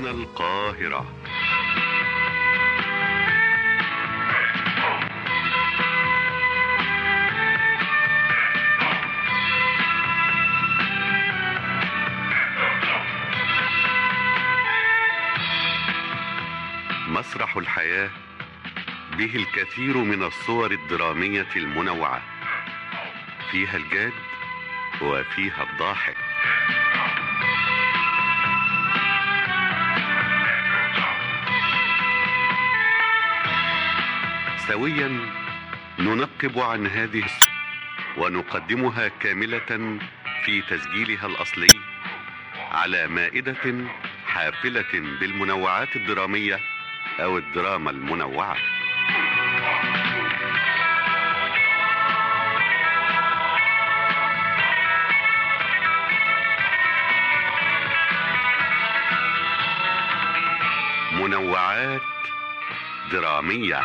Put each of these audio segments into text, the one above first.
من القاهرة مسرح الحياة به الكثير من الصور الدرامية المنوعة فيها الجاد وفيها الضاحك سويا ننقب عن هذه الصور ونقدمها كاملة في تسجيلها الأصلي على مائدة حافلة بالمنوعات الدرامية أو الدراما المنوعة منوعات درامية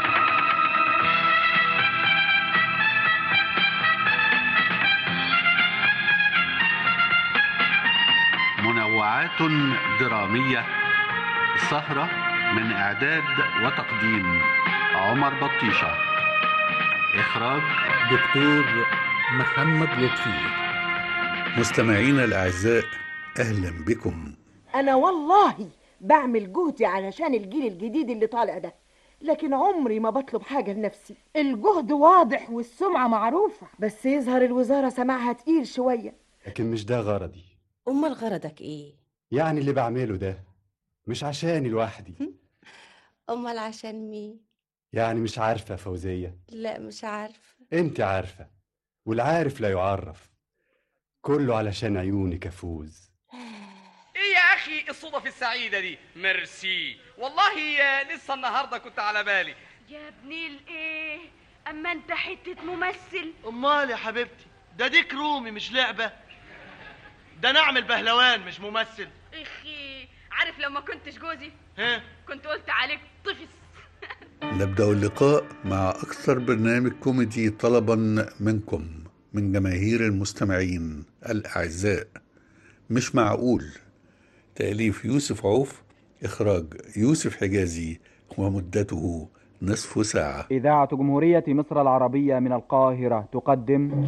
منوعات درامية سهرة من إعداد وتقديم عمر بطيشة إخراج دكتور محمد لطفي مستمعينا الأعزاء أهلا بكم انا والله بعمل جهدي علشان الجيل الجديد اللي طالع ده لكن عمري ما بطلب حاجة لنفسي الجهد واضح والسمعة معروفة بس يظهر الوزارة سماعها تقيل شوية لكن مش ده غرضي أمال غرضك إيه؟ يعني اللي بعمله ده مش عشاني لوحدي أمال عشان مين؟ يعني مش عارفة يا فوزية لا مش عارفة انت عارفة والعارف لا يعرف كله علشان عيونك يا فوز ايه يا اخي الصدف السعيده دي ميرسي والله آه، لسه النهارده كنت على بالي يا ابن الايه اما انت حته ممثل امال يا حبيبتي ده ديك رومي مش لعبه ده نعمل بهلوان مش ممثل اخي عارف لو ما كنتش جوزي ها كنت قلت عليك طفس نبدأ اللقاء مع أكثر برنامج كوميدي طلبا منكم من جماهير المستمعين الأعزاء مش معقول تأليف يوسف عوف إخراج يوسف حجازي ومدته نصف ساعة إذاعة جمهورية مصر العربية من القاهرة تقدم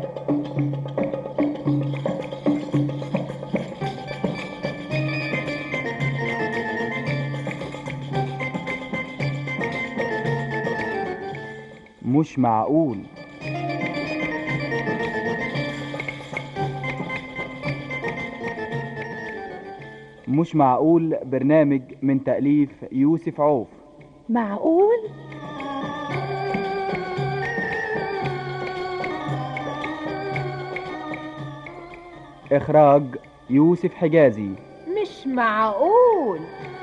مش معقول مش معقول برنامج من تأليف يوسف عوف معقول إخراج يوسف حجازي مش معقول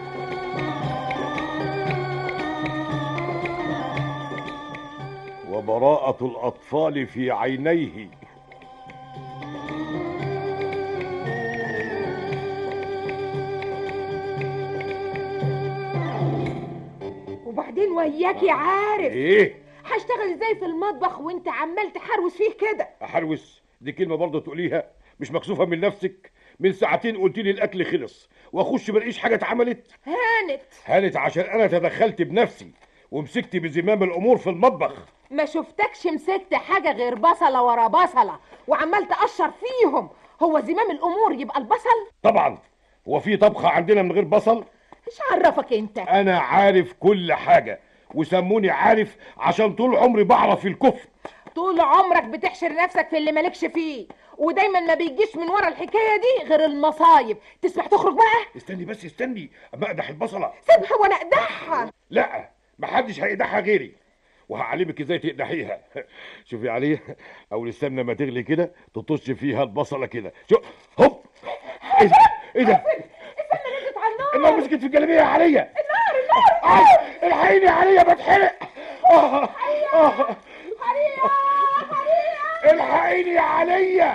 وبراءة الأطفال في عينيه وبعدين وياكي عارف إيه؟ هشتغل ازاي في المطبخ وانت عمال تحروس فيه كده أحروس دي كلمة برضه تقوليها مش مكسوفة من نفسك من ساعتين قلت لي الأكل خلص وأخش ملاقيش حاجة اتعملت هانت هانت عشان أنا تدخلت بنفسي ومسكت بزمام الأمور في المطبخ ما شفتكش مسكت حاجة غير بصلة ورا بصلة وعمال تقشر فيهم هو زمام الأمور يبقى البصل طبعا هو في طبخة عندنا من غير بصل مش عرفك انت أنا عارف كل حاجة وسموني عارف عشان طول عمري بعرف الكفر طول عمرك بتحشر نفسك في اللي مالكش فيه ودايما ما بيجيش من ورا الحكاية دي غير المصايب تسمح تخرج بقى استني بس استني أما أقدح البصلة سيبها وانا اقدحها لا محدش هيقدحها غيري وهعلمك ازاي تقدحيها شوفي عليه اول السمنه ما تغلي كده تطش فيها البصله كده شو هوب ايه ده ايه ده السمنة نزلت على النار النار مسكت في الجلابيه يا عليا النار النار آه، الحقيني يا عليا بتحرق آه، آه، الحقيني يا عليا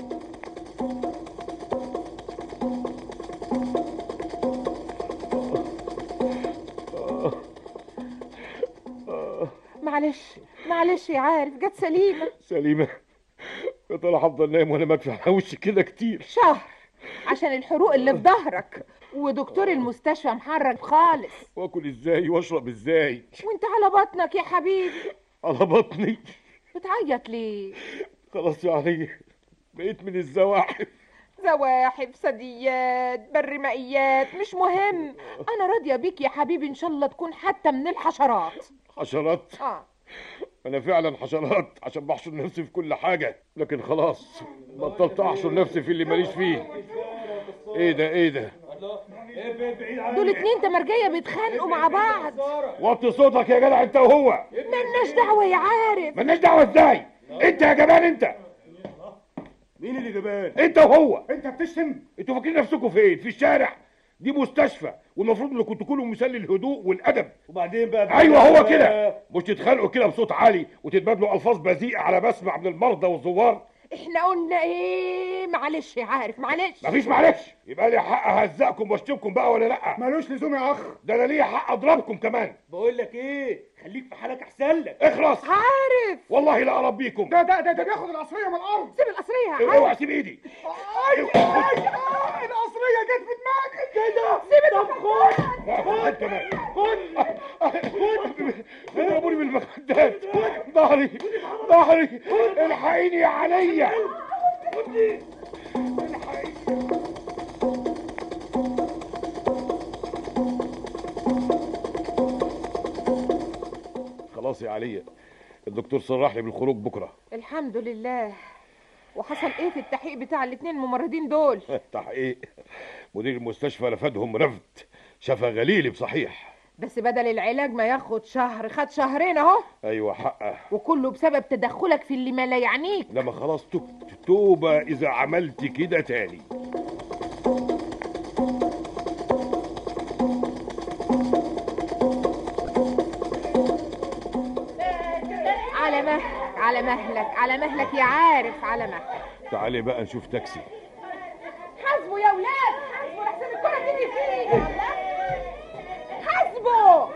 معلش معلش يا عارف جت سليمة سليمه يا ترى هفضل نايم وانا مدفع وشي كده كتير شهر عشان الحروق اللي في ظهرك ودكتور المستشفى محرج خالص واكل ازاي واشرب ازاي وانت على بطنك يا حبيبي على بطني بتعيط ليه خلاص يا علي بقيت من الزواحف زواحف ثدييات برمائيات مش مهم انا راضيه بيك يا حبيبي ان شاء الله تكون حتى من الحشرات حشرات اه انا فعلا حشرات عشان بحشر نفسي في كل حاجه لكن خلاص بطلت احشر نفسي في اللي ماليش فيه ايه ده ايه ده دول اتنين تمرجية بيتخانقوا مع بعض وطي صوتك يا جدع انت وهو ملناش دعوة يا عارف مالناش دعوه ازاي انت يا جبان انت مين اللي جبان انت وهو انت بتشتم انتوا فاكرين نفسكم فين في الشارع دي مستشفى والمفروض انكم تكونوا مثال للهدوء والادب وبعدين بقى ايوه هو كده مش تتخانقوا كده بصوت عالي وتتبادلوا الفاظ بذيئه على بسمع من المرضى والزوار احنا قلنا ايه معلش يا عارف معلش مفيش معلش يبقى لي حق اهزقكم واشتمكم بقى ولا لا ملوش لزوم يا اخ ده انا ليا حق اضربكم كمان بقول لك ايه خليك في حالك احسن لك اخلص عارف والله لا اربيكم ده ده ده, ده بياخد القصريه من الارض سيب القصرية اوعى سيب ايدي القصريه جت في دماغك كده سيب طب خد خد كمان خد بيضربوني بالمخدات ظهري ظهري الحقيني يا عليا خلاص يا عليا الدكتور صرح لي بالخروج بكره الحمد لله وحصل ايه في التحقيق بتاع الاتنين الممرضين دول تحقيق مدير المستشفى رفضهم رفض شفا غليلي بصحيح بس بدل العلاج ما ياخد شهر خد شهرين اهو ايوه حقه وكله بسبب تدخلك في اللي ما لا يعنيك لما خلاص تبت توبه اذا عملت كده تاني على مهلك على مهلك على مهلك يا عارف على مهلك تعالي بقى نشوف تاكسي حاسبوا يا ولاد حاسبوا لحسن الكرة تيجي فيه حاسبوا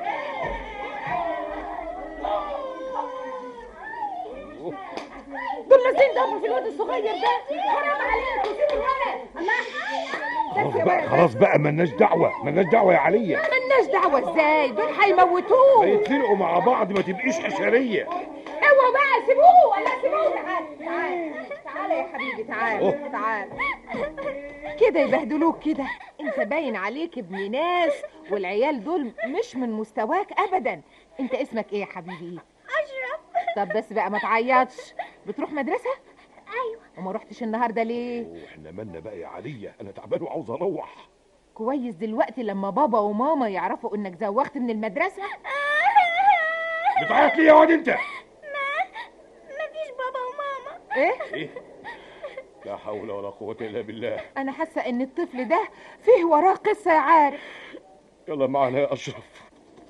دول نازلين ضربوا في الواد الصغير ده حرام عليكم سيبوا الولد الله خلاص بقى خلاص بقى ملناش دعوه ملناش دعوه يا عليا ملناش دعوة ازاي دول هيموتوه هيتفرقوا مع بعض ما تبقيش حشريه اوعوا بقى سيبوه ولا سيبوه تعال تعال تعال يا حبيبي تعال تعال كده يبهدلوك كده انت باين عليك ابن ناس والعيال دول مش من مستواك ابدا انت اسمك ايه يا حبيبي اشرف طب بس بقى ما تعيطش بتروح مدرسة ايوه وما رحتش النهارده ليه واحنا مالنا بقى يا عليا انا تعبان وعاوز اروح كويس دلوقتي لما بابا وماما يعرفوا انك زوغت من المدرسة بتعيط ليه يا واد انت مفيش بابا وماما ايه ايه لا حول ولا قوه الا بالله انا حاسة ان الطفل ده فيه وراه قصة يا عارف يلا معنا يا اشرف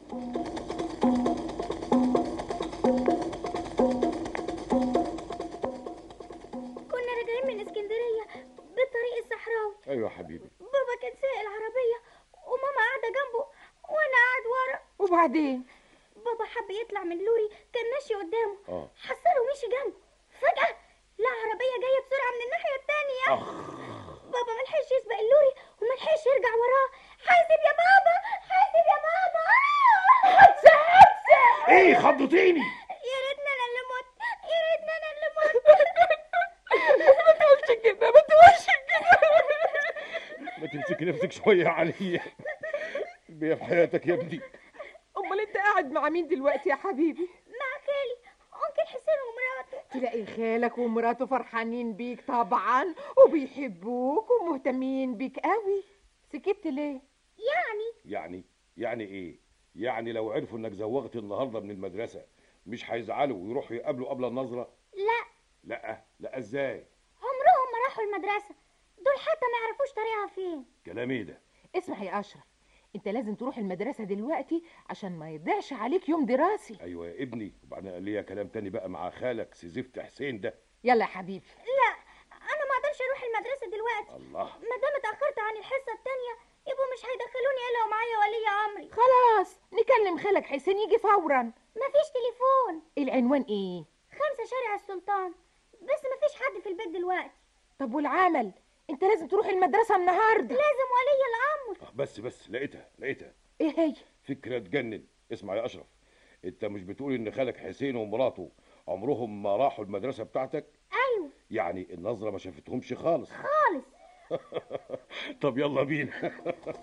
كنا راجعين من اسكندريه بالطريق الصحراوي ايوه يا حبيبي بابا كان سايق العربيه وماما قاعده جنبه وانا قاعد ورا وبعدين بابا حب يطلع من لوري كان ماشي قدامه اه حصله مشي جنبه فجاه لا عربيه جايه بسرعه من الناحيه التانية بابا ملحقش يسبق اللوري وملحقش يرجع وراه حاسب يا بابا حاسب يا بابا حادثة حادثة ايه خضتيني يا ريتنا انا اللي مت يا ريتنا انا اللي مت ما تقولش كده ما تقولش كده ما تمسكي نفسك شويه يا عليا بيا في حياتك يا ابني امال انت قاعد مع مين دلوقتي يا حبيبي مع خالي انكل حسين ومراته تلاقي خالك ومراته فرحانين بيك طبعا وبيحبوك ومهتمين بيك قوي سكت ليه يعني يعني يعني ايه يعني لو عرفوا انك زوغت النهارده من المدرسه مش هيزعلوا ويروحوا يقابلوا قبل النظره لا لا لا ازاي عمرهم ما راحوا المدرسه دول حتى ما يعرفوش طريقها فين كلام ايه ده اسمع يا اشرف انت لازم تروح المدرسة دلوقتي عشان ما يضيعش عليك يوم دراسي ايوه يا ابني وبعدين ليا كلام تاني بقى مع خالك سيزفت حسين ده يلا يا حبيبي لا انا ما اقدرش اروح المدرسه دلوقتي الله ما دام اتاخرت عن الحصه التانية يبقوا مش هيدخلوني الا ومعايا ولي امري خلاص نكلم خالك حسين يجي فورا مفيش تليفون العنوان ايه خمسة شارع السلطان بس مفيش حد في البيت دلوقتي طب والعمل انت لازم تروح المدرسه النهارده لازم ولي الامر آه، بس بس لقيتها لقيتها ايه هي فكره تجنن اسمع يا اشرف انت مش بتقول ان خالك حسين ومراته عمرهم ما راحوا المدرسه بتاعتك ايوه يعني النظره ما شافتهمش خالص خالص طب يلا بينا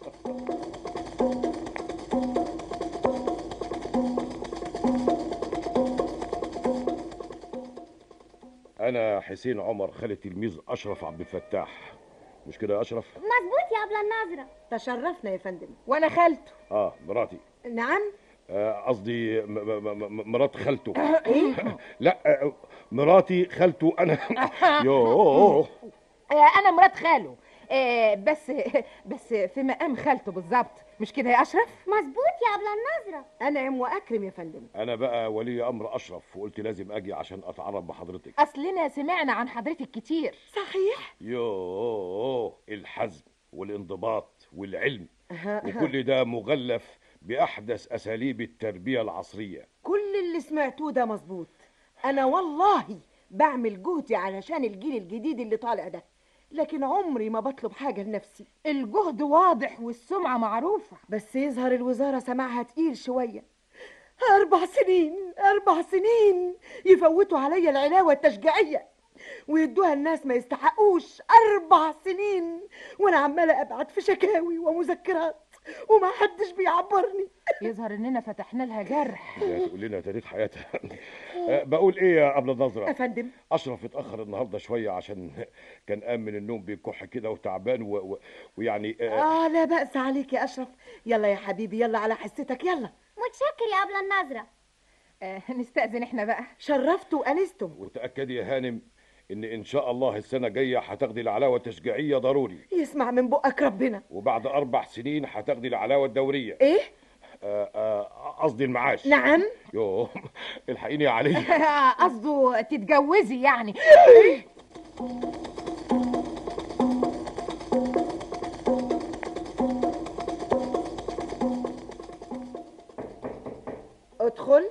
انا حسين عمر خالي تلميذ اشرف عبد الفتاح مش كده يا اشرف مظبوط يا ابله النظره تشرفنا يا فندم وانا خالته اه مراتي نعم آه، قصدي م- م- م- مرات خالته ايه لا آه، مراتي خالته انا يوه آه، انا مرات خاله آه، بس بس في مقام خالته بالظبط مش كده يا اشرف مظبوط يا ابله النظره انعم واكرم يا فندم انا بقى ولي امر اشرف وقلت لازم اجي عشان اتعرف بحضرتك اصلنا سمعنا عن حضرتك كتير صحيح يوه الحزم والانضباط والعلم وكل ده مغلف باحدث اساليب التربيه العصريه كل اللي سمعتوه ده مظبوط انا والله بعمل جهدي علشان الجيل الجديد اللي طالع ده لكن عمري ما بطلب حاجة لنفسي الجهد واضح والسمعة معروفة بس يظهر الوزارة سماعها تقيل شوية أربع سنين أربع سنين يفوتوا عليا العلاوة التشجيعية ويدوها الناس ما يستحقوش أربع سنين وأنا عمالة أبعت في شكاوي ومذكرات وما حدش بيعبرني يظهر إننا فتحنا لها جرح ده تقول لنا تاريخ حياتها آه، بقول ايه يا قبل النظره أفندم اشرف اتاخر النهارده شويه عشان كان قام من النوم بيكح كده وتعبان و... و... ويعني آه، آه لا بأس عليك يا أشرف يلا يا حبيبي يلا على حستك يلا متشكر يا ابله النظره آه نستأذن احنا بقى شرفتوا وأنستم وتاكدي يا هانم ان ان شاء الله السنه الجايه هتاخدي العلاوه التشجيعيه ضروري يسمع من بقك ربنا وبعد اربع سنين هتاخدي العلاوه الدوريه ايه آه، آه، قصدي المعاش نعم يوه الحقيني يا علي قصده تتجوزي يعني ادخل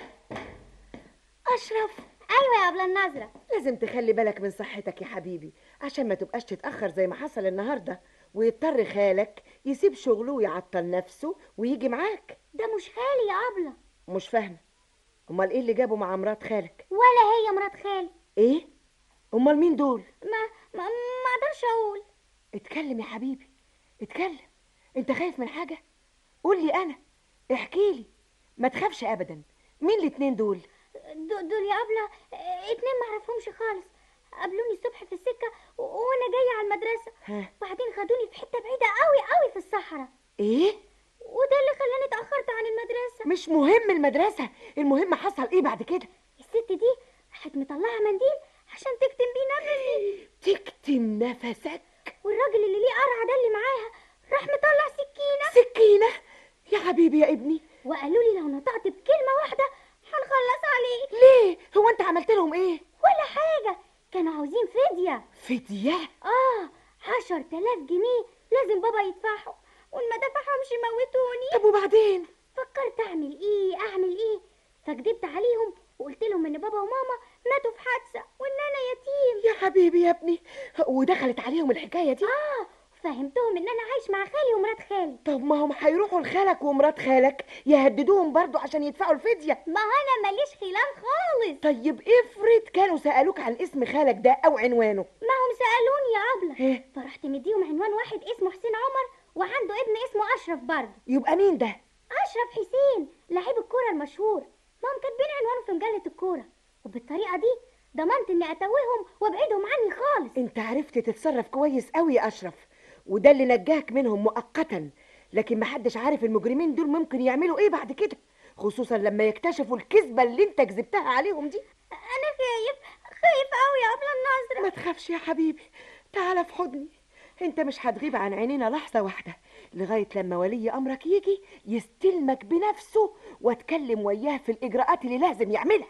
اشرف ايوه يا ابله النظره لازم تخلي بالك من صحتك يا حبيبي عشان ما تبقاش تتأخر زي ما حصل النهارده ويضطر خالك يسيب شغله ويعطل نفسه ويجي معاك ده مش خالي يا ابله مش فاهمه امال ايه اللي جابه مع مرات خالك ولا هي مرات خالي ايه امال مين دول ما ما ما اقدرش اقول اتكلم يا حبيبي اتكلم انت خايف من حاجه قول لي انا احكي لي ما تخافش ابدا مين الاتنين دول دو- دول يا ابله اه، اتنين ما اعرفهمش خالص قابلوني الصبح في السكه و- وانا جايه على المدرسه ها وبعدين خدوني في حته بعيده قوي قوي في الصحراء ايه وده اللي خلاني اتاخرت عن المدرسه مش مهم المدرسه المهم حصل ايه بعد كده الست دي راحت مطلعه منديل عشان تكتم بيه نفسي تكتم نفسك والراجل اللي ليه قرعه ده اللي معاها راح مطلع سكينه سكينه يا حبيبي يا ابني وقالوا لي لو نطقت بكلمه واحده هنخلص عليك ليه هو انت عملت لهم ايه ولا حاجه كانوا عاوزين فديه فديه اه عشر تلاف جنيه لازم بابا يدفعهم وان ما دفعهمش يموتوني طب وبعدين فكرت اعمل ايه اعمل ايه فكدبت عليهم وقلت لهم ان بابا وماما ماتوا في حادثه وان انا يتيم يا حبيبي يا ابني ودخلت عليهم الحكايه دي اه فهمتهم ان انا عايش مع خالي ومرات خالي طب ما هم هيروحوا لخالك ومرات خالك يهددوهم برضو عشان يدفعوا الفديه ما انا ماليش خلاف خالص طيب افرض كانوا سالوك عن اسم خالك ده او عنوانه ما هم سالوني يا ابله ايه فرحت مديهم عنوان واحد اسمه حسين عمر وعنده ابن اسمه اشرف برضه يبقى مين ده اشرف حسين لعيب الكوره المشهور ما هم كاتبين عنوانه في مجله الكوره وبالطريقه دي ضمنت اني اتوههم وابعدهم عني خالص انت عرفت تتصرف كويس قوي يا اشرف وده اللي نجاك منهم مؤقتا لكن محدش عارف المجرمين دول ممكن يعملوا ايه بعد كده خصوصا لما يكتشفوا الكذبه اللي انت كذبتها عليهم دي انا خايف خايف قوي يا ابله النظره ما تخافش يا حبيبي تعال في حضني انت مش هتغيب عن عينينا لحظه واحده لغايه لما ولي امرك يجي يستلمك بنفسه واتكلم وياه في الاجراءات اللي لازم يعملها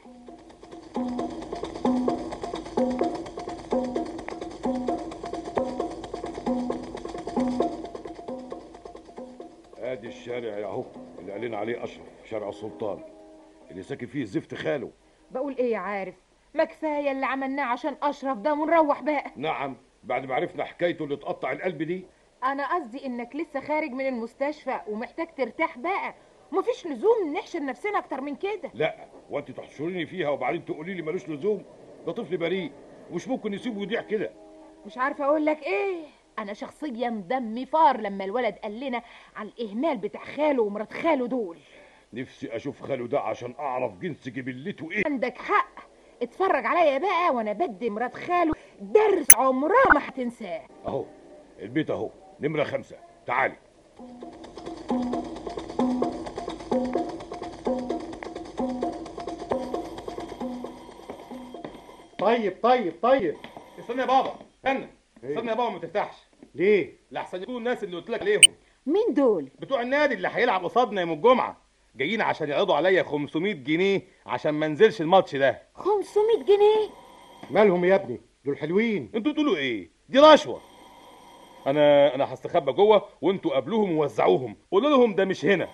ادي الشارع يا اهو اللي قال لنا عليه اشرف شارع السلطان اللي ساكن فيه زفت خاله بقول ايه يا عارف ما كفايه اللي عملناه عشان اشرف ده ونروح بقى نعم بعد ما عرفنا حكايته اللي تقطع القلب دي انا قصدي انك لسه خارج من المستشفى ومحتاج ترتاح بقى ومفيش لزوم نحشر نفسنا اكتر من كده لا وانت تحشريني فيها وبعدين تقولي لي ملوش لزوم ده طفل بريء ومش ممكن نسيبه يضيع كده مش عارفه اقول لك ايه انا شخصيا دمي فار لما الولد قال لنا على الاهمال بتاع خاله ومرات خاله دول نفسي اشوف خاله ده عشان اعرف جنس جبلته ايه عندك حق اتفرج عليا بقى وانا بدي مرات خاله درس عمرها ما هتنساه اهو البيت اهو نمره خمسة تعالي طيب طيب طيب استنى يا بابا استنى استنى يا بابا ما تفتحش ليه؟ لحسن يكونوا الناس اللي قلت لك عليهم مين دول بتوع النادي اللي هيلعب قصادنا يوم الجمعه جايين عشان يعرضوا عليا 500 جنيه عشان ما انزلش الماتش ده 500 جنيه مالهم يا ابني دول حلوين انتوا تقولوا ايه دي رشوه انا انا هستخبى جوه وانتوا قابلوهم ووزعوهم قولوا لهم ده مش هنا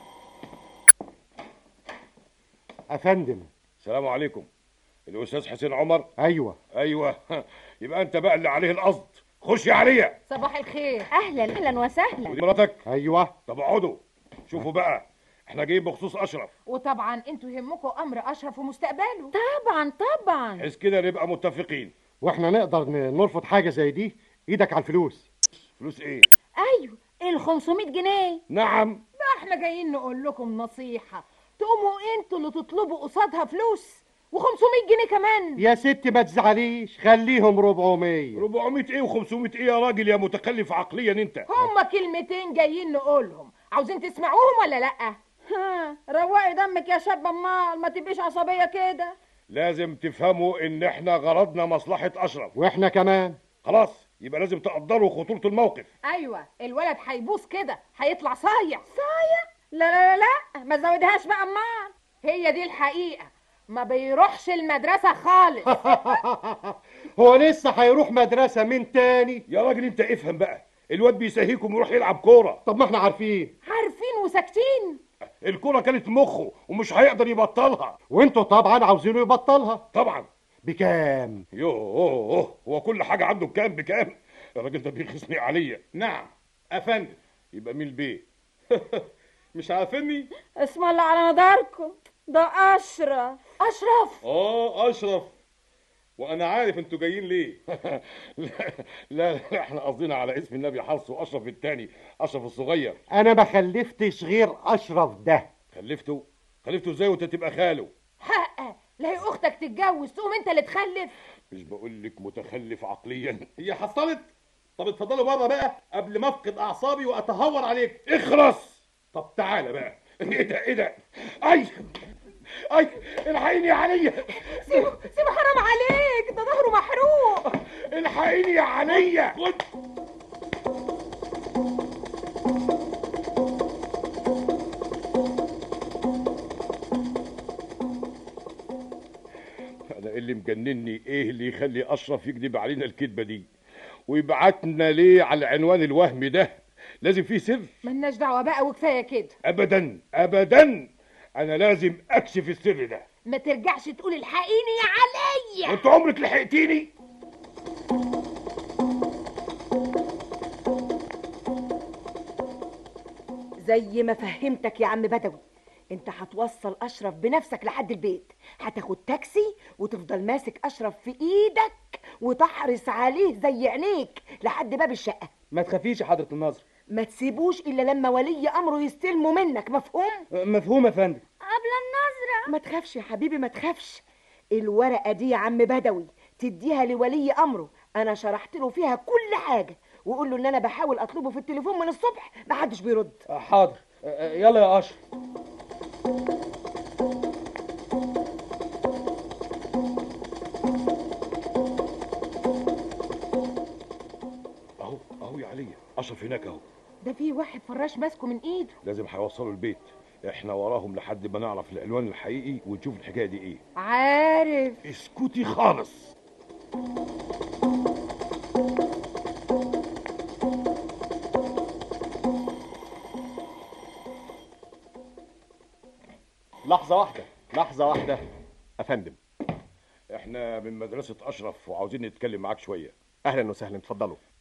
افندم السلام عليكم الاستاذ حسين عمر ايوه ايوه يبقى انت بقى اللي عليه القصد خش يا عليا صباح الخير اهلا اهلا وسهلا ودي مراتك ايوه طب اقعدوا شوفوا بقى احنا جايين بخصوص اشرف وطبعا انتوا يهمكم امر اشرف ومستقبله طبعا طبعا بحيث كده نبقى متفقين واحنا نقدر ن- نرفض حاجه زي دي ايدك على الفلوس فلوس ايه ايوه ال 500 جنيه نعم ده احنا جايين نقول لكم نصيحه تقوموا انتوا اللي تطلبوا قصادها فلوس و500 جنيه كمان يا ستي ما تزعليش خليهم 400 400 ايه و500 ايه يا راجل يا متخلف عقليا انت هما كلمتين جايين نقولهم عاوزين تسمعوهم ولا لا ها روقي دمك يا شاب امال ما تبقيش عصبيه كده لازم تفهموا ان احنا غرضنا مصلحة اشرف واحنا كمان خلاص يبقى لازم تقدروا خطورة الموقف ايوه الولد هيبوس كده هيطلع صايع صايع لا لا لا لا ما تزودهاش بقى امال هي دي الحقيقه ما بيروحش المدرسه خالص هو لسه هيروح مدرسه من تاني يا راجل انت افهم بقى الواد بيسهيكم ويروح يلعب كورة طب ما احنا عارفين عارفين وساكتين الكورة كانت مخه ومش هيقدر يبطلها وانتوا طبعا عاوزينه يبطلها طبعا بكام يوه هو كل حاجة عنده بكام بكام الراجل ده بيخصني عليا نعم افندم يبقى مين البيه مش عارفيني اسم الله على نظركم ده اشرف اشرف اه اشرف وانا عارف انتوا جايين ليه لا لا, لا احنا قصدنا على اسم النبي حرص واشرف التاني اشرف الصغير انا ما خلفتش غير اشرف ده خلفته خلفته ازاي وانت تبقى خاله حقه لا هي اختك تتجوز تقوم انت اللي تخلف مش بقول لك متخلف عقليا هي حصلت طب اتفضلوا بره بقى قبل ما افقد اعصابي واتهور عليك اخرس طب تعالى بقى ايه ده ايه ده اي اي الحقيني يا عليا سيبه سيبه حرام عليك ده ظهره محروق الحقيني يا عليا خد انا إيه اللي مجنني ايه اللي يخلي اشرف يكذب علينا الكذبه دي ويبعتنا ليه على العنوان الوهمي ده لازم فيه سر ملناش دعوه بقى وكفايه كده ابدا ابدا انا لازم اكشف السر ده ما ترجعش تقول الحقيني يا عليا وانت عمرك لحقتيني زي ما فهمتك يا عم بدوي انت هتوصل اشرف بنفسك لحد البيت هتاخد تاكسي وتفضل ماسك اشرف في ايدك وتحرص عليه زي عينيك لحد باب الشقه ما تخافيش يا حضرة الناظر ما تسيبوش الا لما ولي امره يستلمه منك مفهوم مفهوم يا فندم قبل النظره ما تخافش يا حبيبي ما تخافش الورقه دي يا عم بدوي تديها لولي امره انا شرحت له فيها كل حاجه وقول له ان انا بحاول اطلبه في التليفون من الصبح محدش بيرد حاضر يلا يا اشرف اهو اهو يا عليا اشرف هناك اهو ده في واحد فراش ماسكه من ايده لازم هيوصلوا البيت احنا وراهم لحد ما نعرف العنوان الحقيقي ونشوف الحكايه دي ايه عارف اسكتي خالص لحظه واحده لحظه واحده افندم احنا من مدرسه اشرف وعاوزين نتكلم معاك شويه اهلا وسهلا اتفضلوا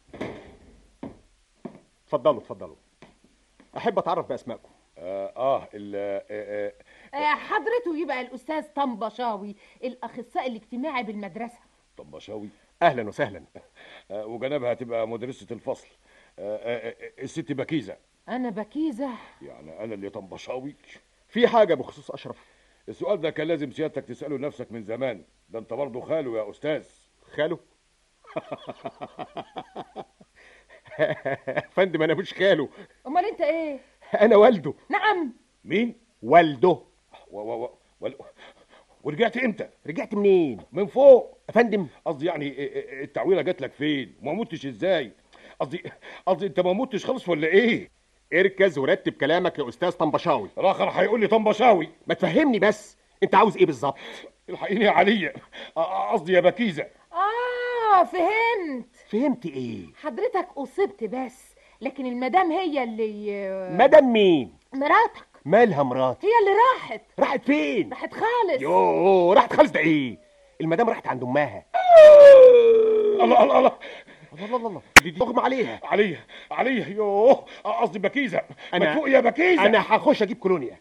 اتفضلوا اتفضلوا احب اتعرف باسمائكم اه, آه ال آه آه آه، حضرته يبقى الاستاذ طنبشاوي الاخصائي الاجتماعي بالمدرسه طباشاوي اهلا وسهلا آه وجنبها هتبقى مدرسة الفصل آه آه آه، الست بكيزة انا بكيزه يعني انا اللي طنبشاوي في حاجه بخصوص اشرف السؤال ده كان لازم سيادتك تسأله لنفسك من زمان ده انت برضه خاله يا استاذ خاله فندم انا مش خاله امال انت ايه انا والده نعم مين والده و و و ول- ورجعت امتى رجعت منين من فوق يا فندم قصدي يعني إيه- إيه- التعويره جات لك فين وما متش ازاي قصدي قصدي انت ما متش خالص ولا ايه اركز ورتب كلامك يا استاذ طنبشاوي الاخر هيقول لي طنبشاوي ما تفهمني بس انت عاوز ايه بالظبط الحقيني يا عليا آه، قصدي يا بكيزه اه فهمت فهمت ايه حضرتك اصبت بس لكن المدام هي اللي مدام مين مراتك مالها مراتي هي اللي راحت راحت فين راحت خالص يوه راحت خالص ده ايه المدام راحت عند امها الله الله الله الله الله الله دي دي تغمى عليها عليا عليا يوه آه، قصدي بكيزه أنا- ما تفوق يا بكيزه انا هخش اجيب كولونيا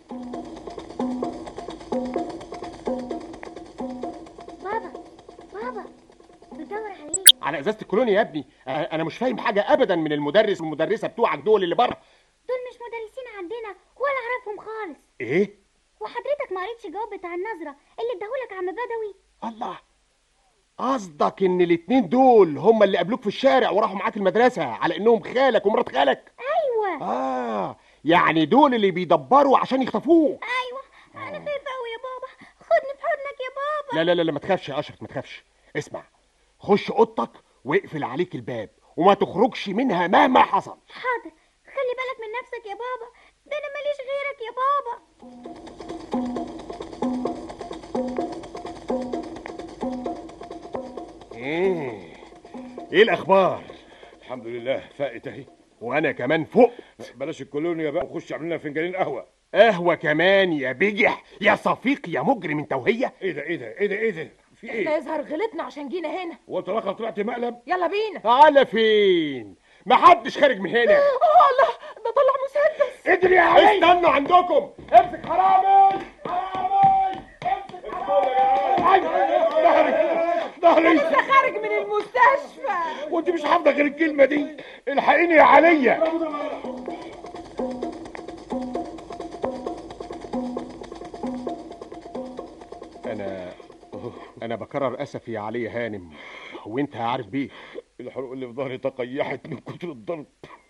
بابا بابا بدور عليك على ازازه الكولونيا يا ابني أ- انا مش فاهم حاجه ابدا من المدرس والمدرسه بتوعك دول اللي بره دول مش مدرسين عندنا ولا اعرفهم خالص ايه وحضرتك ما قريتش الجواب بتاع النظره اللي اداهولك عم بدوي الله قصدك ان الاتنين دول هم اللي قابلوك في الشارع وراحوا معاك المدرسه على انهم خالك ومرات خالك ايوه اه يعني دول اللي بيدبروا عشان يخطفوك ايوه انا خايفه قوي يا بابا خدني في حضنك يا بابا لا لا لا لا ما تخافش يا اشرف ما تخافش اسمع خش اوضتك واقفل عليك الباب وما تخرجش منها مهما حصل حاضر خلي بالك من نفسك يا بابا ده انا ماليش غيرك يا بابا ايه ايه الاخبار الحمد لله فائت اهي وانا كمان فوق بلاش الكولونيا بقى وخش اعمل لنا فنجانين قهوه قهوه كمان يا بجح يا صفيق يا مجرم انت وهي ايه ده ايه ده ايه ده ايه ده في احنا ايه يظهر غلطنا عشان جينا هنا هو انت الاخر طلعت مقلب يلا بينا على فين محدش خارج من هنا اه الله ده طلع مسدس ادري يا علي استنوا عندكم امسك حرامي حرامي امسك حرامي ظهري ظهري لسه خارج من المستشفى وانت مش حافظه غير الكلمه دي الحقيني يا عليا انا انا بكرر اسفي يا علي هانم وانت عارف بيه الحروق اللي في ظهري تقيحت من كتر الضرب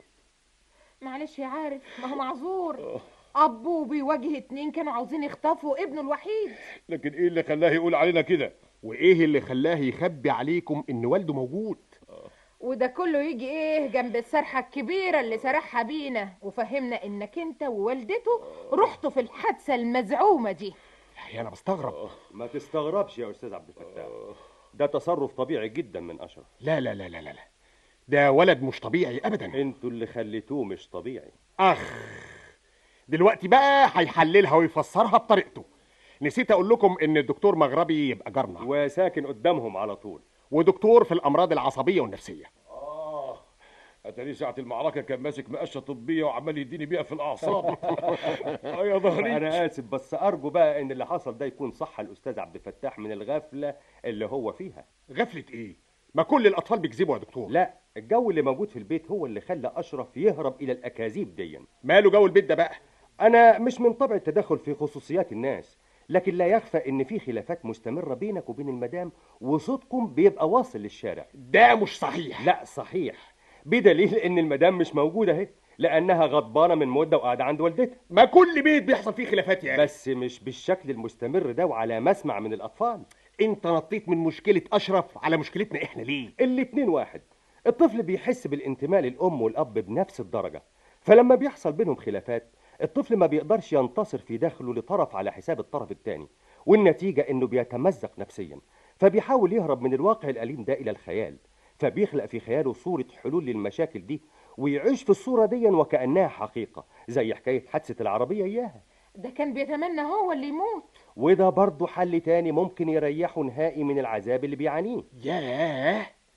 معلش يا عارف ما هو معذور ابوه بيواجه اتنين كانوا عاوزين يخطفوا ابنه الوحيد لكن ايه اللي خلاه يقول علينا كده وايه اللي خلاه يخبي عليكم ان والده موجود وده كله يجي ايه جنب السرحه الكبيره اللي سرحها بينا وفهمنا انك انت ووالدته رحتوا في الحادثه المزعومه دي يا انا بستغرب ما تستغربش يا استاذ عبد الفتاح ده تصرف طبيعي جدا من اشرف لا لا لا لا لا لا. ده ولد مش طبيعي ابدا انتوا اللي خليتوه مش طبيعي اخ دلوقتي بقى هيحللها ويفسرها بطريقته نسيت اقول لكم ان الدكتور مغربي يبقى جارنا وساكن قدامهم على طول ودكتور في الامراض العصبيه والنفسيه اه اتاري ساعة المعركة كان ماسك مقشة طبية وعمال يديني بيها في الأعصاب اه يا ظهري انا اسف بس ارجو بقى ان اللي حصل ده يكون صح الاستاذ عبد الفتاح من الغفله اللي هو فيها غفله ايه ما كل الاطفال بيكذبوا يا دكتور لا الجو اللي موجود في البيت هو اللي خلى اشرف يهرب الى الاكاذيب دي ماله جو البيت ده بقى انا مش من طبع التدخل في خصوصيات الناس لكن لا يخفى ان في خلافات مستمره بينك وبين المدام وصوتكم بيبقى واصل للشارع ده مش صحيح لا صحيح بدليل ان المدام مش موجوده اهي لانها غضبانه من مده وقاعده عند والدتها ما كل بيت بيحصل فيه خلافات يعني بس مش بالشكل المستمر ده وعلى مسمع من الاطفال انت نطيت من مشكله اشرف على مشكلتنا احنا ليه الاتنين واحد الطفل بيحس بالانتماء للام والاب بنفس الدرجه فلما بيحصل بينهم خلافات الطفل ما بيقدرش ينتصر في داخله لطرف على حساب الطرف الثاني والنتيجه انه بيتمزق نفسيا فبيحاول يهرب من الواقع الاليم ده الى الخيال فبيخلق في خياله صوره حلول للمشاكل دي ويعيش في الصوره دي وكانها حقيقه زي حكايه حادثه العربيه اياها ده كان بيتمنى هو اللي يموت وده برضه حل تاني ممكن يريحه نهائي من العذاب اللي بيعانيه ياه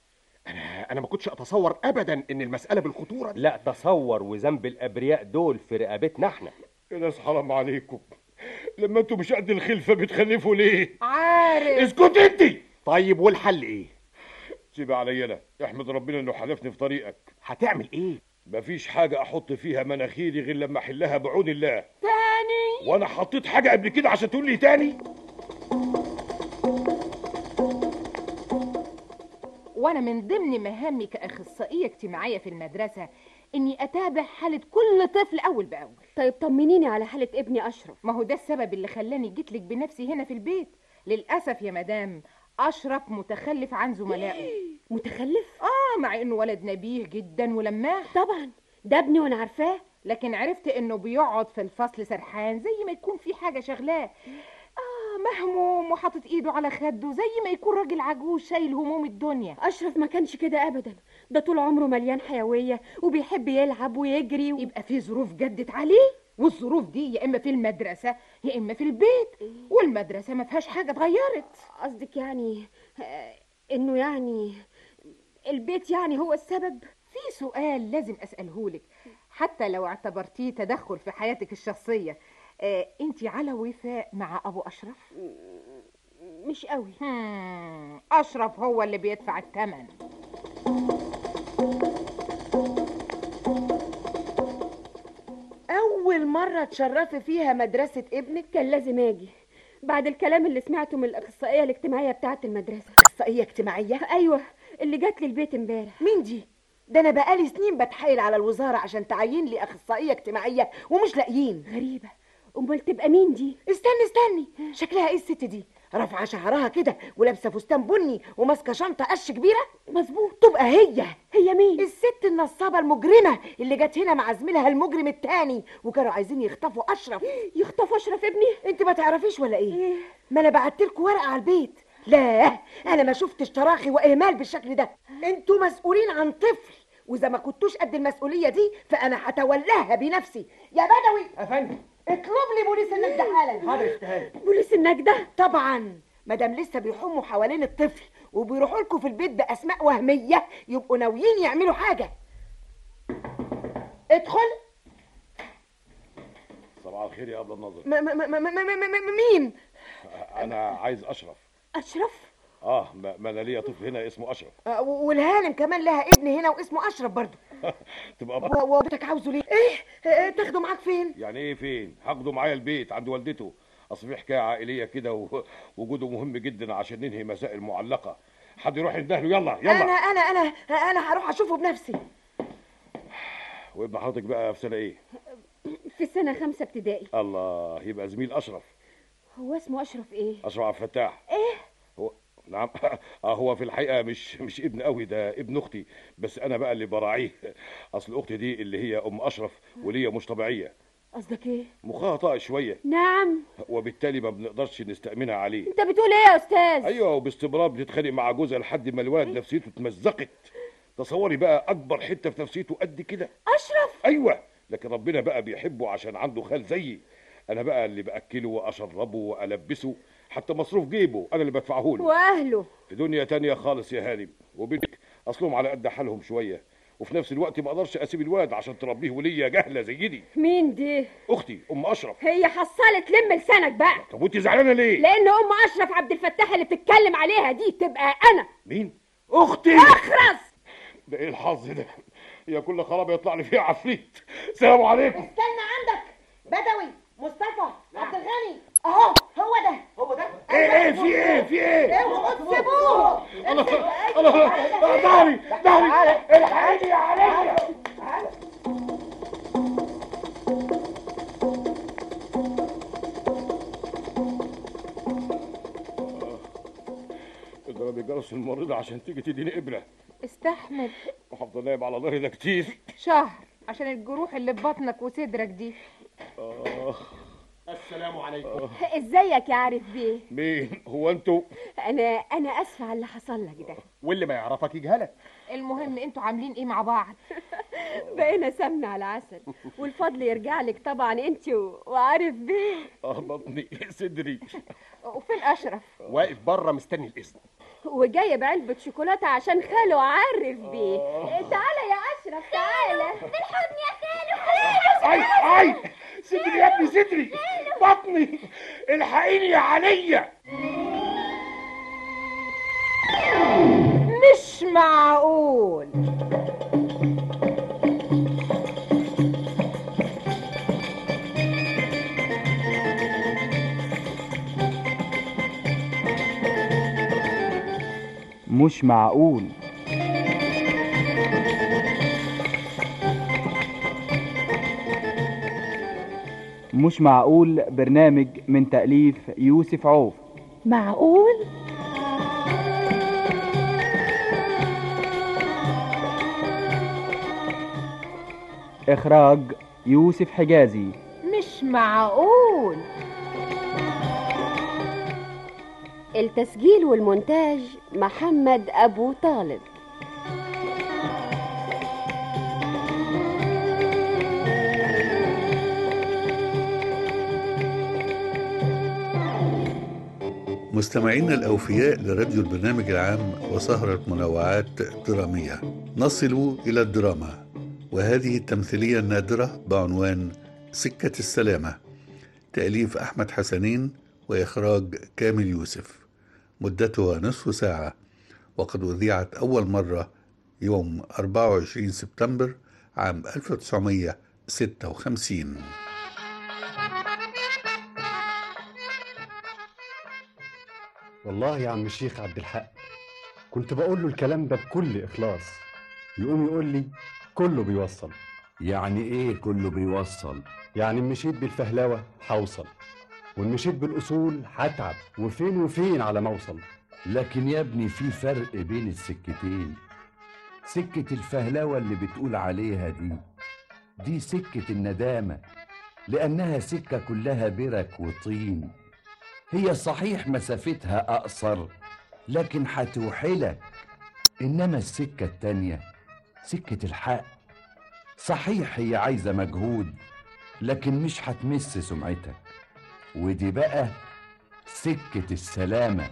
انا انا ما كنتش اتصور ابدا ان المساله بالخطوره دي لا تصور وذنب الابرياء دول في رقبتنا احنا يا ناس حرام عليكم لما انتوا مش قد الخلفه بتخلفوا ليه عارف اسكت انت طيب والحل ايه سيب عليا انا احمد ربنا انه حلفني في طريقك هتعمل ايه مفيش حاجه احط فيها مناخيري غير لما احلها بعون الله تاني وانا حطيت حاجه قبل كده عشان تقول لي تاني وانا من ضمن مهامي كاخصائيه اجتماعيه في المدرسه اني اتابع حاله كل طفل اول باول طيب طمنيني على حالة ابني أشرف ما هو ده السبب اللي خلاني جيتلك بنفسي هنا في البيت للاسف يا مدام اشرف متخلف عن زملائه متخلف؟ اه مع انه ولد نبيه جدا ولماح طبعا ده ابني وانا عارفاه لكن عرفت انه بيقعد في الفصل سرحان زي ما يكون في حاجه شغلاه اه مهموم وحاطط ايده على خده زي ما يكون راجل عجوز شايل هموم الدنيا أشرف ما كانش كده أبدا ده طول عمره مليان حيوية وبيحب يلعب ويجري و... يبقى في ظروف جدت عليه والظروف دي يا اما في المدرسه يا اما في البيت والمدرسه ما فيهاش حاجه اتغيرت قصدك يعني آه، إنه يعني البيت يعني هو السبب في سؤال لازم اسالهولك حتى لو اعتبرتيه تدخل في حياتك الشخصيه آه انت على وفاء مع ابو اشرف مش قوي هم، اشرف هو اللي بيدفع الثمن اول مره تشرفي فيها مدرسه ابنك كان لازم أجي بعد الكلام اللي سمعته من الأخصائية الاجتماعية بتاعة المدرسة اخصائيه اجتماعيه أيوة اللي جات لي البيت امبارح مين دي ده انا بقالي سنين بتحايل على الوزاره عشان تعين لي اخصائيه اجتماعيه ومش لاقيين غريبة أمال تبقى مين دي؟ استني استني شكلها ايه الست دي رافعه شعرها كده ولابسه فستان بني وماسكه شنطه قش كبيره مظبوط تبقى هي هي مين؟ الست النصابه المجرمه اللي جت هنا مع زميلها المجرم التاني وكانوا عايزين يخطفوا اشرف يخطفوا أشرف ابني؟ انت ما تعرفيش ولا ايه ما انا بعتلكوا ورقه على البيت لا انا ما شفتش تراخي واهمال بالشكل ده انتوا مسؤولين عن طفل واذا ما كنتوش قد المسؤوليه دي فانا هتولاها بنفسي يا بدوي افندم اطلب لي بوليس النجدة حالا حاضر استهاني بوليس النجدة طبعا مادام لسه بيحموا حوالين الطفل وبيروحوا لكم في البيت باسماء وهميه يبقوا ناويين يعملوا حاجه ادخل صباح الخير يا ابله النظر م- م- م- م- م- م- م- مين انا عايز اشرف أشرف؟ اه ما ما انا ليا طفل هنا اسمه اشرف آه، و- والهانم كمان لها ابن هنا واسمه اشرف برضه تبقى و- وابنك عاوزه ليه ايه آه، تاخده معاك فين يعني ايه فين هاخده معايا البيت عند والدته اصل في حكايه عائليه كده و- وجوده مهم جدا عشان ننهي مسائل معلقه حد يروح يندهله يلا يلا انا انا انا انا هروح اشوفه بنفسي وابن حضرتك بقى في سنه ايه في سنة خمسة ابتدائي الله يبقى زميل اشرف هو اسمه أشرف إيه؟ اشرف عبد الفتاح إيه؟ هو نعم اه هو في الحقيقه مش مش ابن قوي ده ابن اختي بس انا بقى اللي براعيه اصل اختي دي اللي هي ام اشرف وليا مش طبيعيه قصدك إيه؟ مخها طاق شويه نعم وبالتالي ما بنقدرش نستأمنها عليه أنت بتقول إيه يا أستاذ؟ ايوه وباستمرار بتتخانق مع جوزها لحد ما الولد نفسيته اتمزقت تصوري بقى اكبر حته في نفسيته قد كده أشرف ايوه لكن ربنا بقى بيحبه عشان عنده خال زيي انا بقى اللي باكله واشربه والبسه حتى مصروف جيبه انا اللي بدفعه له وأهله في دنيا تانية خالص يا هانم وبنتك اصلهم على قد حالهم شويه وفي نفس الوقت ما اقدرش اسيب الواد عشان تربيه ولية جهله زي دي مين دي؟ اختي ام اشرف هي حصلت لم لسانك بقى طب وانت زعلانه ليه لأن أم أشرف عبد الفتاح اللي بتتكلم عليها دي تبقى أنا مين اختي اخرس ده ايه الحظ ده هي كل خرابه يطلع لي فيها عفريت السلام عليكم استنى عندك بدوي مصطفى عبد الغني اهو هو ده هو ده ايه ايه في ايه في ايه اوعوا تسيبوه الله الله ظهري ظهري الحقيني يا عليا اضربي جرس الممرضة عشان تيجي تديني إبرة استحمل وهفضل نايم على ظهري ده كتير شهر عشان الجروح اللي في بطنك وصدرك دي آه السلام عليكم ازيك يا عارف بيه مين هو انتوا انا انا اسفه على اللي حصل لك ده واللي ما يعرفك يجهلك المهم انتوا عاملين ايه مع بعض بقينا سمنه على عسل والفضل يرجع لك طبعا انت و- وعارف بيه اه بطني صدري وفين اشرف واقف بره مستني الاذن وجايب علبة شوكولاتة عشان خاله عارف بيه تعالى يا أشرف تعالى بالحضن يا خالو اي اي صدري يا ابني صدري بطني الحقيني يا عليا مش معقول مش معقول مش معقول برنامج من تأليف يوسف عوف معقول إخراج يوسف حجازي مش معقول التسجيل والمونتاج محمد أبو طالب مستمعينا الأوفياء لراديو البرنامج العام وسهرة منوعات درامية نصل إلى الدراما وهذه التمثيلية النادرة بعنوان سكة السلامة تأليف أحمد حسنين وإخراج كامل يوسف مدتها نصف ساعة وقد أذيعت أول مرة يوم 24 سبتمبر عام 1956 والله يا عم الشيخ عبد الحق كنت بقول له الكلام ده بكل إخلاص يقوم يقول لي كله بيوصل يعني ايه كله بيوصل يعني إن مشيت بالفهلوة هوصل وإن مشيت بالأصول هتعب وفين وفين على ما أوصل لكن يا ابني في فرق بين السكتين سكة الفهلوة اللي بتقول عليها دي دي سكة الندامة لأنها سكة كلها برك وطين هي صحيح مسافتها أقصر لكن هتوحلك إنما السكة التانية سكة الحق صحيح هي عايزة مجهود لكن مش هتمس سمعتك ودي بقى سكة السلامة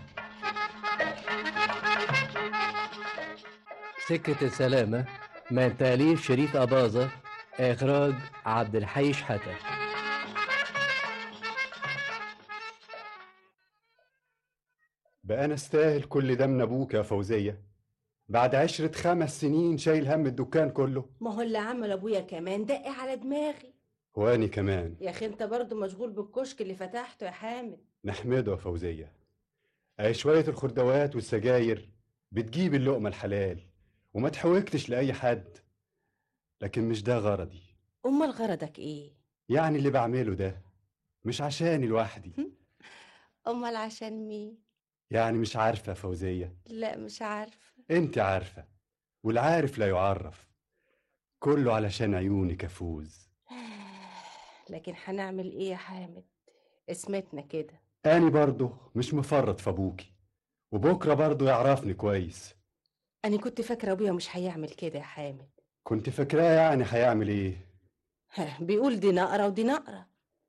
سكة السلامة من تأليف شريف أباظة إخراج عبد الحي شحاتة بقى أنا استاهل كل ده من أبوك يا فوزية بعد عشرة خمس سنين شايل هم الدكان كله ما هو اللي عمل ابويا كمان دق على دماغي وأني كمان يا اخي انت برضو مشغول بالكشك اللي فتحته يا حامد نحمده يا فوزية أي شوية الخردوات والسجاير بتجيب اللقمة الحلال وما تحوجتش لأي حد لكن مش ده غرضي امال غرضك ايه يعني اللي بعمله ده مش عشاني لوحدي امال عشان مين يعني مش عارفة يا فوزية لا مش عارفه انت عارفة والعارف لا يعرف كله علشان عيونك افوز لكن هنعمل ايه يا حامد اسمتنا كده اني برضه مش مفرط في ابوكي وبكره برضه يعرفني كويس انا كنت فاكره ابويا مش هيعمل كده يا حامد كنت فاكراه يعني هيعمل ايه ها، بيقول دي نقره ودي نقره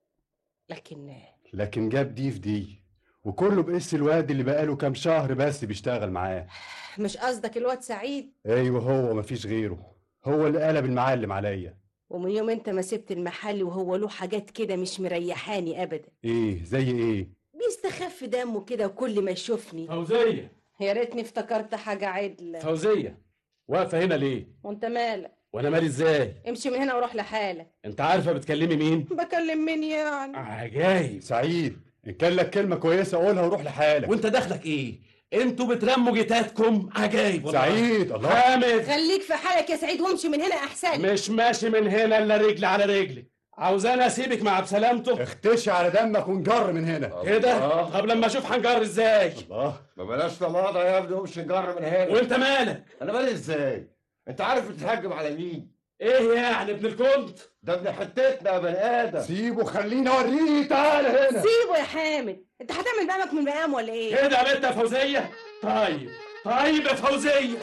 لكن لكن جاب دي في دي وكله بقس الواد اللي بقاله كام شهر بس بيشتغل معاه مش قصدك الواد سعيد ايوه هو مفيش غيره هو اللي قلب المعلم عليا ومن يوم انت ما سبت المحل وهو له حاجات كده مش مريحاني ابدا ايه زي ايه بيستخف دمه كده وكل ما يشوفني فوزية يا ريتني افتكرت حاجه عدله فوزية واقفة هنا ليه؟ وانت مالك وأنا مالي إزاي؟ امشي من هنا وروح لحالك أنت عارفة بتكلمي مين؟ بكلم مين يعني عجايب سعيد ان كان لك كلمه كويسه قولها وروح لحالك وأنت دخلك إيه؟ أنتوا بترموا جيتاتكم عجايب والله سعيد الله حامد خليك في حالك يا سعيد وامشي من هنا احسن مش ماشي من هنا إلا رجل على رجلي عاوزاني أسيبك مع بسلامته اختشي على دمك ونجر من هنا كده؟ طب لما أشوف هنجر إزاي؟ الله ما بلاش تماضى يا ابني ومش نجر من هنا وأنت مالك؟ انا مالي ازاي انت عارف بتتهجم على مين إيه يعني ابن الكنت؟ ده ابن حتتنا يا بني ادم سيبه خليني اوريه تعالى هنا سيبه يا حامد انت هتعمل مقامك من مقام ولا ايه كده يا بنت يا فوزية؟ طيب طيب يا فوزية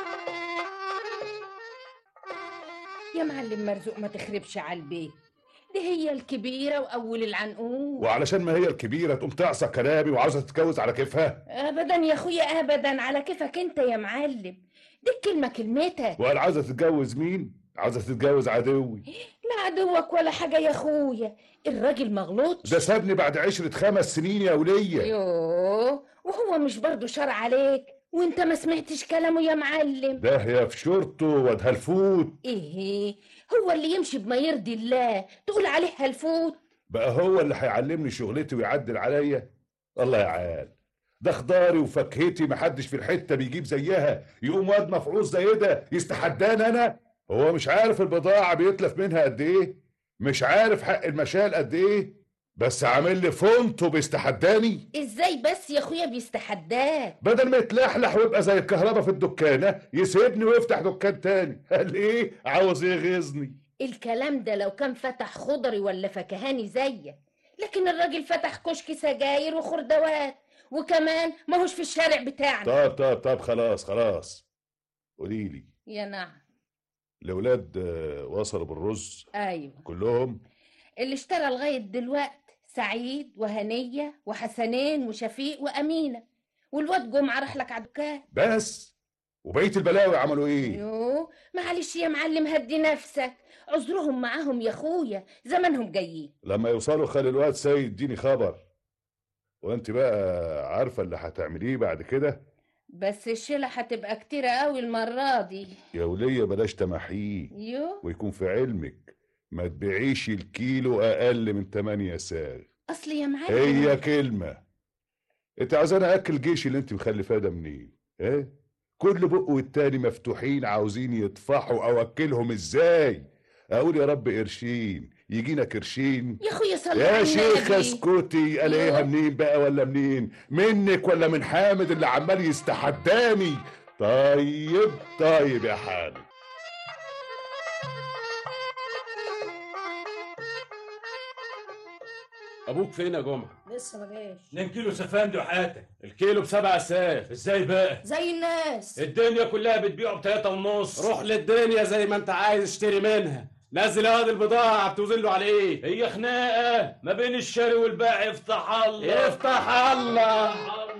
يا معلم مرزوق ما تخربش على البيت دي هي الكبيرة وأول العنقود وعلشان ما هي الكبيره تقوم تعصى كلامي وعاوزه تتجوز على كيفها أبدا يا أخويا أبدا على كيفك أنت يا معلم دي الكلمة كلمتك وقال عاوزه تتجوز مين عاوزه تتجوز عدوي لا عدوك ولا حاجة يا أخويا الراجل مغلوطش ده سابني بعد عشرة خمس سنين يا ولية يوه وهو مش برضو شرع عليك وانت ما سمعتش كلامه يا معلم ده يا في شورته وادها الفوت ايه هو اللي يمشي بما يرضي الله تقول عليه هالفوت بقى هو اللي هيعلمني شغلتي ويعدل عليا الله يا عال ده خضاري وفاكهتي محدش في الحته بيجيب زيها يقوم واد مفعوص زي ده يستحداني انا هو مش عارف البضاعه بيتلف منها قد ايه مش عارف حق المشال قد ايه بس عامل لي فونت وبيستحداني ازاي بس يا اخويا بيستحداك بدل ما يتلحلح ويبقى زي الكهرباء في الدكانه يسيبني ويفتح دكان تاني قال ايه عاوز يغيظني الكلام ده لو كان فتح خضري ولا فكهاني زيك لكن الراجل فتح كشك سجاير وخردوات وكمان ماهوش في الشارع بتاعنا طب طب طب خلاص خلاص قولي لي يا نعم الاولاد آه، وصلوا بالرز ايوه كلهم اللي اشترى لغايه دلوقت سعيد وهنيه وحسنين وشفيق وامينه والواد جمعه راح لك على الدكان بس وبقيه البلاوي عملوا ايه يوه معلش يا معلم هدي نفسك عذرهم معاهم يا اخويا زمانهم جايين لما يوصلوا خلي الواد سيد اديني خبر وانت بقى عارفه اللي هتعمليه بعد كده بس الشيلة هتبقى كتيرة قوي المرة دي يا وليه بلاش تمحيه يو ويكون في علمك ما تبيعيش الكيلو اقل من 8 ساغ اصل يا معلم هي كلمه انت عاوزاني اكل جيش اللي انت مخلفاه ده منين ايه كل بق والتاني مفتوحين عاوزين يطفحوا اوكلهم ازاي اقول يا رب قرشين يجينا كرشين يا اخويا صلي يا على شيخ النبي. اسكتي الاقيها منين بقى ولا منين منك ولا من حامد اللي عمال يستحداني طيب طيب يا حامد ابوك فين يا جمعه لسه ما جاش 2 كيلو سفندي وحياتك الكيلو بسبع ساف ازاي بقى زي الناس الدنيا كلها بتبيعه بتلاتة ونص روح للدنيا زي ما انت عايز اشتري منها نزل هذه البضاعة بتوزن له على ايه؟ هي خناقة ما بين الشاري والبائع افتح الله افتح الله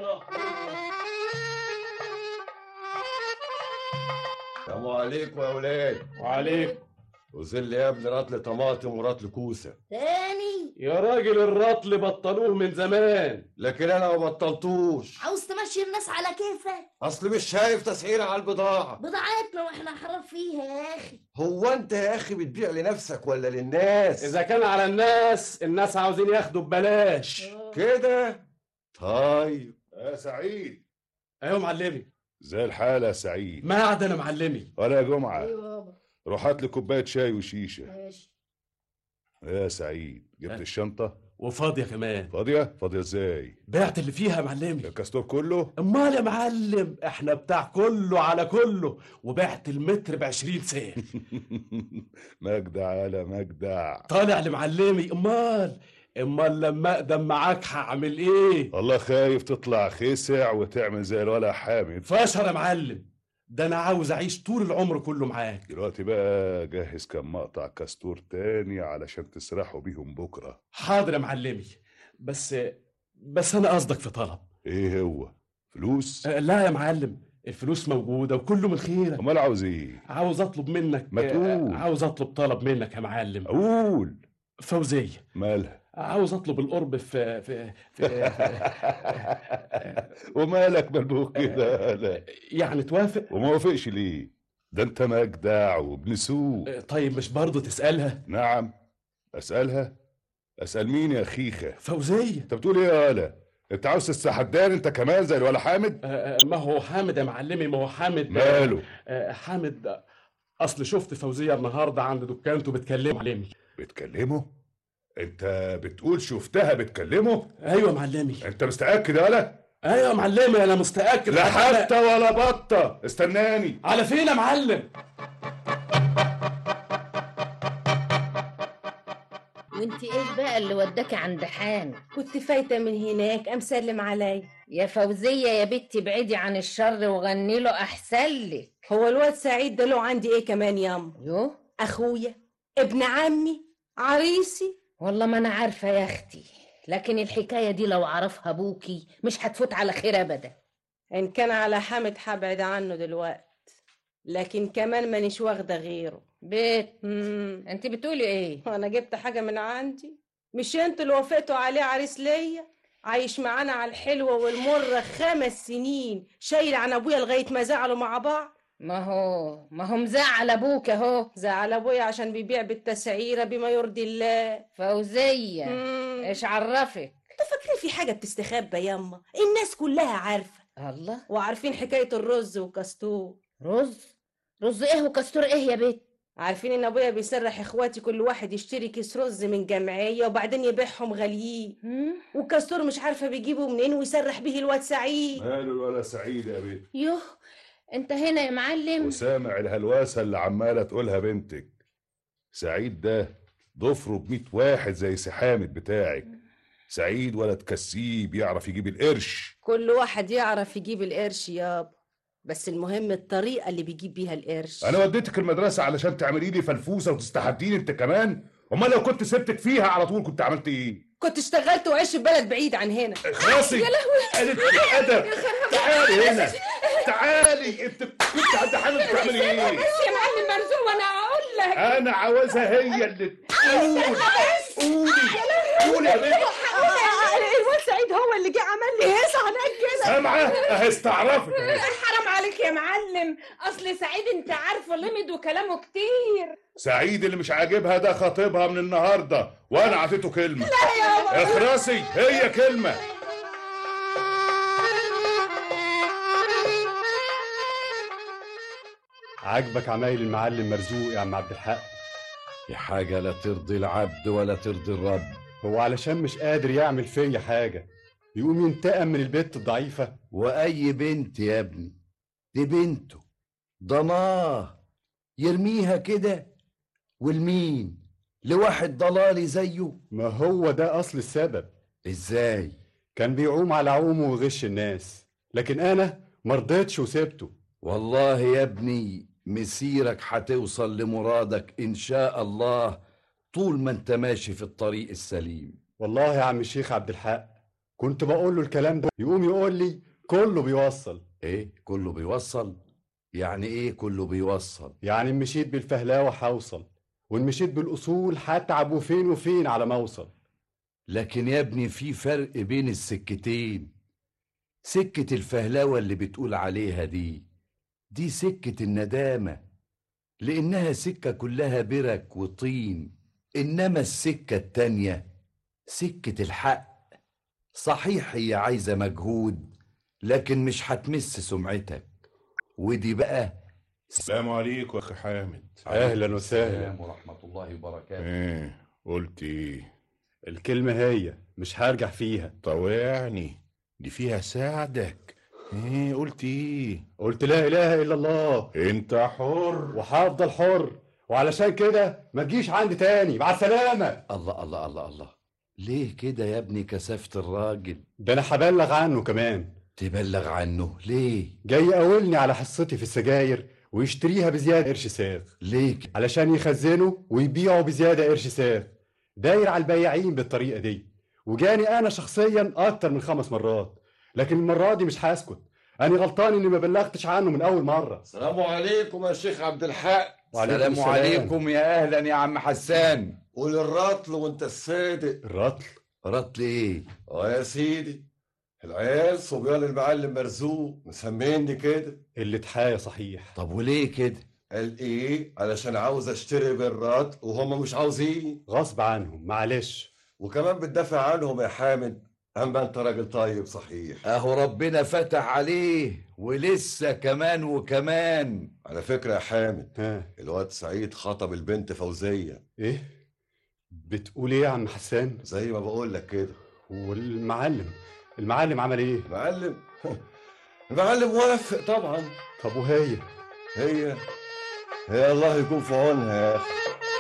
السلام عليكم يا ولاد وعليكم وزل لي يا ابني رطل طماطم ورطل كوسه تاني يا راجل الرطل بطلوه من زمان لكن انا ما بطلتوش عاوز تمشي الناس على كيفك اصل مش شايف تسعير على البضاعه بضاعتنا واحنا حرام فيها يا اخي هو انت يا اخي بتبيع لنفسك ولا للناس اذا كان على الناس الناس عاوزين ياخدوا ببلاش كده طيب يا سعيد ايوه معلمي زي الحال يا سعيد ما قاعد انا معلمي ولا يا جمعه ايوه بابا روح هات لي كوبايه شاي وشيشه ماشي يا سعيد جبت الشنطه وفاضيه كمان فاضيه فاضيه ازاي بعت اللي فيها يا معلمي الكاستور كله امال يا معلم احنا بتاع كله على كله وبعت المتر ب 20 سنت مجدع على مجدع طالع لمعلمي امال امال لما اقدم معاك هعمل ايه الله خايف تطلع خسع وتعمل زي الولا حامد فاشر يا معلم ده انا عاوز اعيش طول العمر كله معاك دلوقتي بقى جهز كم مقطع كاستور تاني علشان تسرحوا بيهم بكره حاضر يا معلمي بس بس انا قصدك في طلب ايه هو فلوس أه لا يا معلم الفلوس موجودة وكله من خيرك امال عاوز ايه عاوز اطلب منك ما تقول. آه، عاوز اطلب طلب منك يا معلم قول فوزية مالها عاوز اطلب القرب في في, في ومالك ملبوك كده لا يعني توافق وما وافقش ليه ده انت مجدع وابن سوق طيب مش برضه تسألها نعم اسالها اسال مين يا خيخه فوزية انت بتقول ايه يا ولا انت عاوز تستحداني انت كمان زي الولا حامد آه، آه، ما هو حامد يا معلمي ما هو حامد ماله؟ آه، حامد آه، اصل شفت فوزية النهارده عند دكانته بتكلم معلمي بتكلمه انت بتقول شفتها بتكلمه ايوه معلمي انت مستأكد يا ولا ايوه يا معلمي انا مستأكد لا حتى أنا- حتى ولا بطه استناني على فين يا معلم وانت ايه بقى اللي وداكي عند حان كنت فايته من هناك ام سلم علي يا فوزيه يا بنتي ابعدي عن الشر وغني له احسن لك هو الواد سعيد ده له عندي ايه كمان ياما يو اخويا ابن عمي عريسي والله ما انا عارفه يا اختي لكن الحكايه دي لو عرفها ابوكي مش هتفوت على خير ابدا ان كان على حامد هبعد عنه دلوقتي لكن كمان مانيش واخده غيره بيت مم. انت بتقولي ايه وانا جبت حاجه من عندي مش انتوا اللي وافقتوا عليه عريس ليا عايش معانا على الحلوه والمره خمس سنين شايل عن ابويا لغايه ما زعلوا مع بعض ما هو ما هو مزعل ابوك اهو زعل ابويا عشان بيبيع بالتسعيره بما يرضي الله فوزيه مم. ايش عرفك انتوا فاكرين في حاجه بتستخبى ياما الناس كلها عارفه الله وعارفين حكايه الرز وكاستور رز رز ايه وكستور ايه يا بيت عارفين ان ابويا بيسرح اخواتي كل واحد يشتري كيس رز من جمعيه وبعدين يبيعهم غاليين والكاستور مش عارفه بيجيبه منين ويسرح به الواد سعيد ماله الولا سعيد يا بنت يوه انت هنا يا معلم وسامع الهلوسه اللي عماله تقولها بنتك سعيد ده ضفره بميت واحد زي سحامد بتاعك سعيد ولد كسيب يعرف يجيب القرش كل واحد يعرف يجيب القرش يابا بس المهم الطريقه اللي بيجيب بيها القرش انا وديتك المدرسه علشان تعملي لي فلفوسه وتستحديني انت كمان امال لو كنت سبتك فيها على طول كنت عملت ايه كنت اشتغلت وعشت في بلد بعيد عن هنا خلاصي يا لهوي قالت لي ادب تعالي هنا تعالي انت كنت عند حامد بتعملي ايه يا معلم مرزوق وانا اقول لك انا عاوزها هي اللي تقول قولي قولي يا بنت الواد سعيد هو اللي جه عمل لي هيص هناك كده سامعه اهي استعرفت اهي حرام عليك يا معلم اصل سعيد انت عارفه لمد وكلامه كتير سعيد اللي مش عاجبها ده خطيبها من النهارده وانا عطيته كلمه لا يابا. اخرسي هي كلمه عاجبك عمايل المعلم مرزوق يا عم عبد الحق دي حاجة لا ترضي العبد ولا ترضي الرب هو علشان مش قادر يعمل فيا حاجة يقوم ينتقم من البت الضعيفة وأي بنت يا ابني دي بنته ضناه يرميها كده والمين لواحد ضلالي زيه ما هو ده أصل السبب ازاي كان بيعوم على عومه ويغش الناس لكن أنا مرضتش وسبته والله يا ابني مسيرك هتوصل لمرادك إن شاء الله طول ما انت ماشي في الطريق السليم والله يا عم الشيخ عبد الحق كنت بقول له الكلام ده يقوم يقول لي كله بيوصل ايه كله بيوصل يعني ايه كله بيوصل يعني إن مشيت بالفهلاوة هوصل وإن مشيت بالأصول هتعب وفين وفين على ما أوصل لكن يا ابني في فرق بين السكتين سكة الفهلوة اللي بتقول عليها دي دي سكة الندامة لأنها سكة كلها برك وطين إنما السكة التانية سكة الحق صحيح هي عايزة مجهود لكن مش هتمس سمعتك ودي بقى السلام عليكم يا اخي حامد أهلا وسهلا السلام ورحمة الله وبركاته ايه قلت ايه الكلمة هي مش هرجع فيها طوعني دي فيها ساعدك ايه قلت ايه قلت لا إله إلا الله انت حر وهفضل حر وعلشان كده ما تجيش عندي تاني مع السلامة الله الله الله الله ليه كده يا ابني كسفت الراجل ده أنا هبلغ عنه كمان تبلغ عنه ليه جاي يقولني على حصتي في السجاير ويشتريها بزيادة قرش ساغ ليه كده؟ علشان يخزنه ويبيعه بزيادة قرش ساغ داير على البياعين بالطريقة دي وجاني أنا شخصيا أكتر من خمس مرات لكن المرة دي مش هسكت أنا غلطان إني ما بلغتش عنه من أول مرة السلام عليكم يا شيخ عبد الحق وعليكم السلام عليكم يا اهلا يا عم حسان قول الرطل وانت الصادق الرطل رطل ايه اه يا سيدي العيال صبيان المعلم مرزوق مسميني كده اللي تحايا صحيح طب وليه كده قال ايه علشان عاوز اشتري بالرطل وهم مش عاوزين غصب عنهم معلش وكمان بتدافع عنهم يا حامد اما انت راجل طيب صحيح اهو ربنا فتح عليه ولسه كمان وكمان على فكرة يا حامد ها الواد سعيد خطب البنت فوزية إيه بتقول إيه يا عم حسان زي ما بقول لك كده والمعلم المعلم عمل إيه المعلم المعلم وافق طبعا طب وهي هي هي الله يكون في عونها يا اخي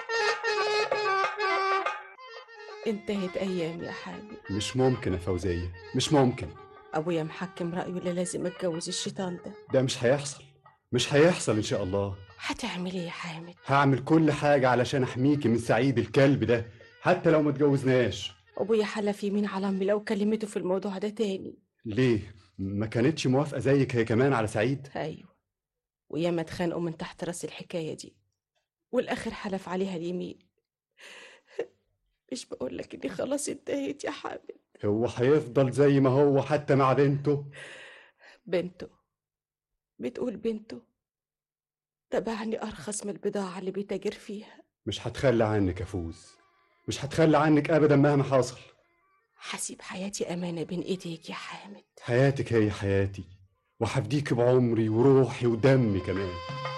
انتهت ايام يا حامد مش ممكن يا فوزية مش ممكن ابويا محكم رايه اللي لازم اتجوز الشيطان ده ده مش هيحصل مش هيحصل إن شاء الله هتعمل ايه يا حامد هعمل كل حاجة علشان أحميكي من سعيد الكلب ده حتى لو ما اتجوزناش ابويا حلف يمين على امي لو كلمته في الموضوع ده تاني ليه؟ ما كانتش موافقة زيك هي كمان على سعيد؟ ايوه وياما اتخانقوا من تحت راس الحكايه دي والاخر حلف عليها اليمين مش بقول لك اني خلاص انتهيت يا حامد هو هيفضل زي ما هو حتى مع بنته بنته بتقول بنته تبعني ارخص من البضاعه اللي بيتاجر فيها مش هتخلى عنك يا فوز مش هتخلى عنك أبدا مهما حصل هسيب حياتي امانه بين ايديك يا حامد حياتك هي حياتي وهفديك بعمري وروحي ودمي كمان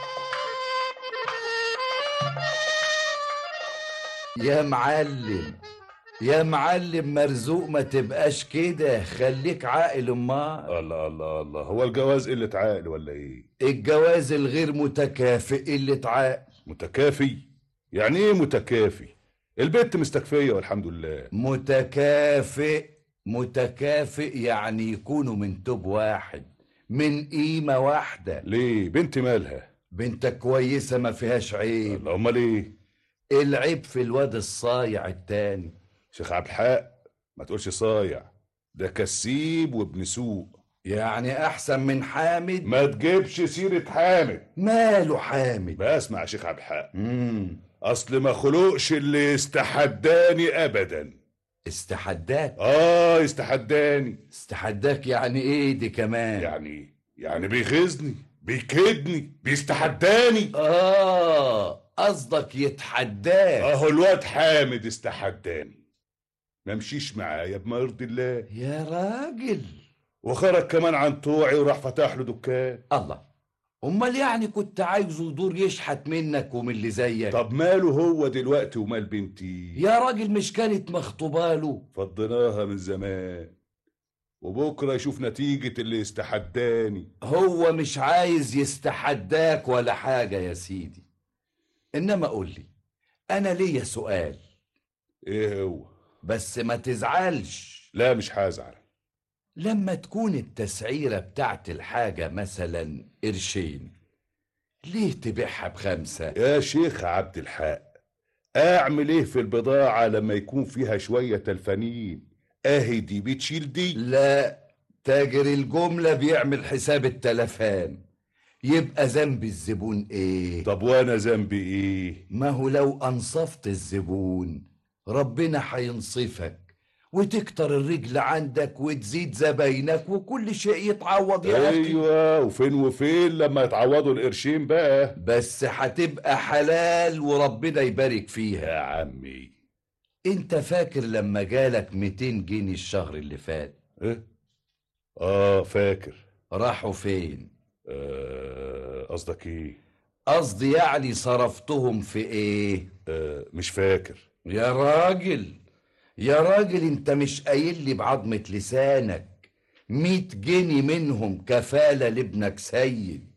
يا معلم يا معلم مرزوق ما تبقاش كده خليك عاقل امال الله الله الله هو الجواز قلة عقل ولا ايه الجواز الغير متكافئ اللي عقل متكافي يعني ايه متكافي البنت مستكفية والحمد لله متكافئ متكافئ يعني يكونوا من توب واحد من قيمة واحدة ليه بنت مالها بنتك كويسة ما فيهاش عيب امال ايه العيب في الواد الصايع التاني شيخ عبد الحق ما تقولش صايع ده كسيب وابن سوق يعني احسن من حامد ما تجيبش سيرة حامد ماله حامد بسمع يا شيخ عبد الحق اصل ما خلقش اللي يستحداني ابدا استحداك اه يستحداني استحداك يعني ايه دي كمان يعني يعني بيغيظني بيكدني بيستحداني اه قصدك يتحداك اهو الواد حامد استحداني ما مشيش معايا بما يرضي الله يا راجل وخرج كمان عن طوعي وراح فتح له دكان الله امال يعني كنت عايزه يدور يشحت منك ومن اللي زيك طب ماله هو دلوقتي ومال بنتي يا راجل مش كانت مخطوبه له فضيناها من زمان وبكره يشوف نتيجة اللي استحداني هو مش عايز يستحداك ولا حاجه يا سيدي انما قول لي انا ليا سؤال ايه هو بس ما تزعلش لا مش هزعل لما تكون التسعيرة بتاعت الحاجة مثلا قرشين ليه تبيعها بخمسة؟ يا شيخ عبد الحق اعمل ايه في البضاعة لما يكون فيها شوية تلفانين اهي دي بتشيل دي لا تاجر الجملة بيعمل حساب التلفان يبقى ذنب الزبون ايه؟ طب وانا ذنبي ايه؟ ما هو لو انصفت الزبون ربنا هينصفك وتكتر الرجل عندك وتزيد زباينك وكل شيء يتعوض يا اخي ايوه وفين وفين لما يتعوضوا القرشين بقى بس هتبقى حلال وربنا يبارك فيها يا عمي انت فاكر لما جالك 200 جنيه الشهر اللي فات ايه اه فاكر راحوا فين آه، قصدك ايه قصدي يعني صرفتهم في ايه آه مش فاكر يا راجل يا راجل انت مش قايل لي بعظمة لسانك مية جنيه منهم كفالة لابنك سيد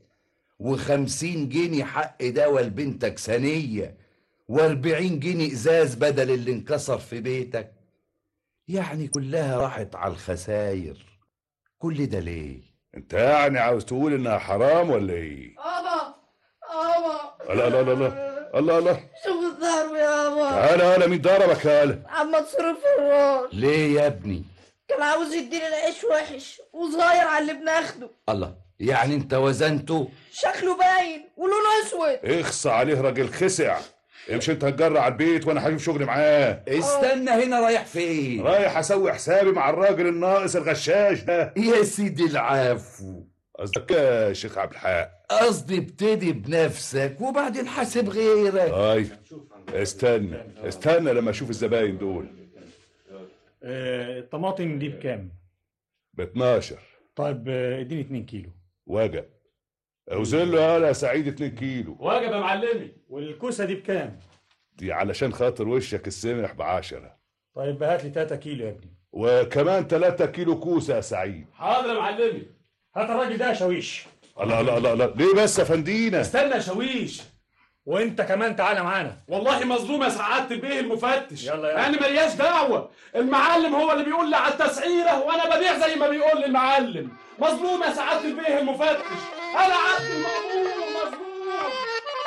وخمسين جنيه حق دواء لبنتك سنية واربعين جنيه ازاز بدل اللي انكسر في بيتك يعني كلها راحت على الخساير كل ده ليه انت يعني عاوز تقول انها حرام ولا ايه بابا بابا لا لا لا لا الله الله شوف الضرب يا بابا تعالى هلا مين ضربك هلا عم تصرف الراس ليه يا ابني كان عاوز يديني العيش وحش وصغير على اللي بناخده الله يعني انت وزنته شكله باين ولونه اسود اخص عليه راجل خسع امشي انت هتجرع على البيت وانا هجيب شغل معاه استنى هنا رايح فين رايح اسوي حسابي مع الراجل الناقص الغشاش ده يا سيدي العفو قصدك يا شيخ عبد الحق قصدي ابتدي بنفسك وبعدين حاسب غيرك طيب استنى استنى لما اشوف الزباين دول آه، الطماطم دي بكام؟ ب 12 طيب آه، اديني 2 كيلو وجب اوزن له يالا يا سعيد 2 كيلو واجب يا معلمي والكوسه دي بكام؟ دي علشان خاطر وشك السمح بعشرة طيب هات لي 3 كيلو يا ابني وكمان 3 كيلو كوسة يا سعيد حاضر يا معلمي هات الراجل ده يا شاويش الله الله الله الله ليه بس يا فندينا استنى يا شويش وانت كمان تعالى معانا والله مظلوم يا سعادة البيه المفتش يلا يلا. انا ملياش دعوة المعلم هو اللي بيقول لي على التسعيرة وانا ببيع زي ما بيقول لي المعلم مظلوم يا سعادة البيه المفتش انا عبد المأمور مظلوم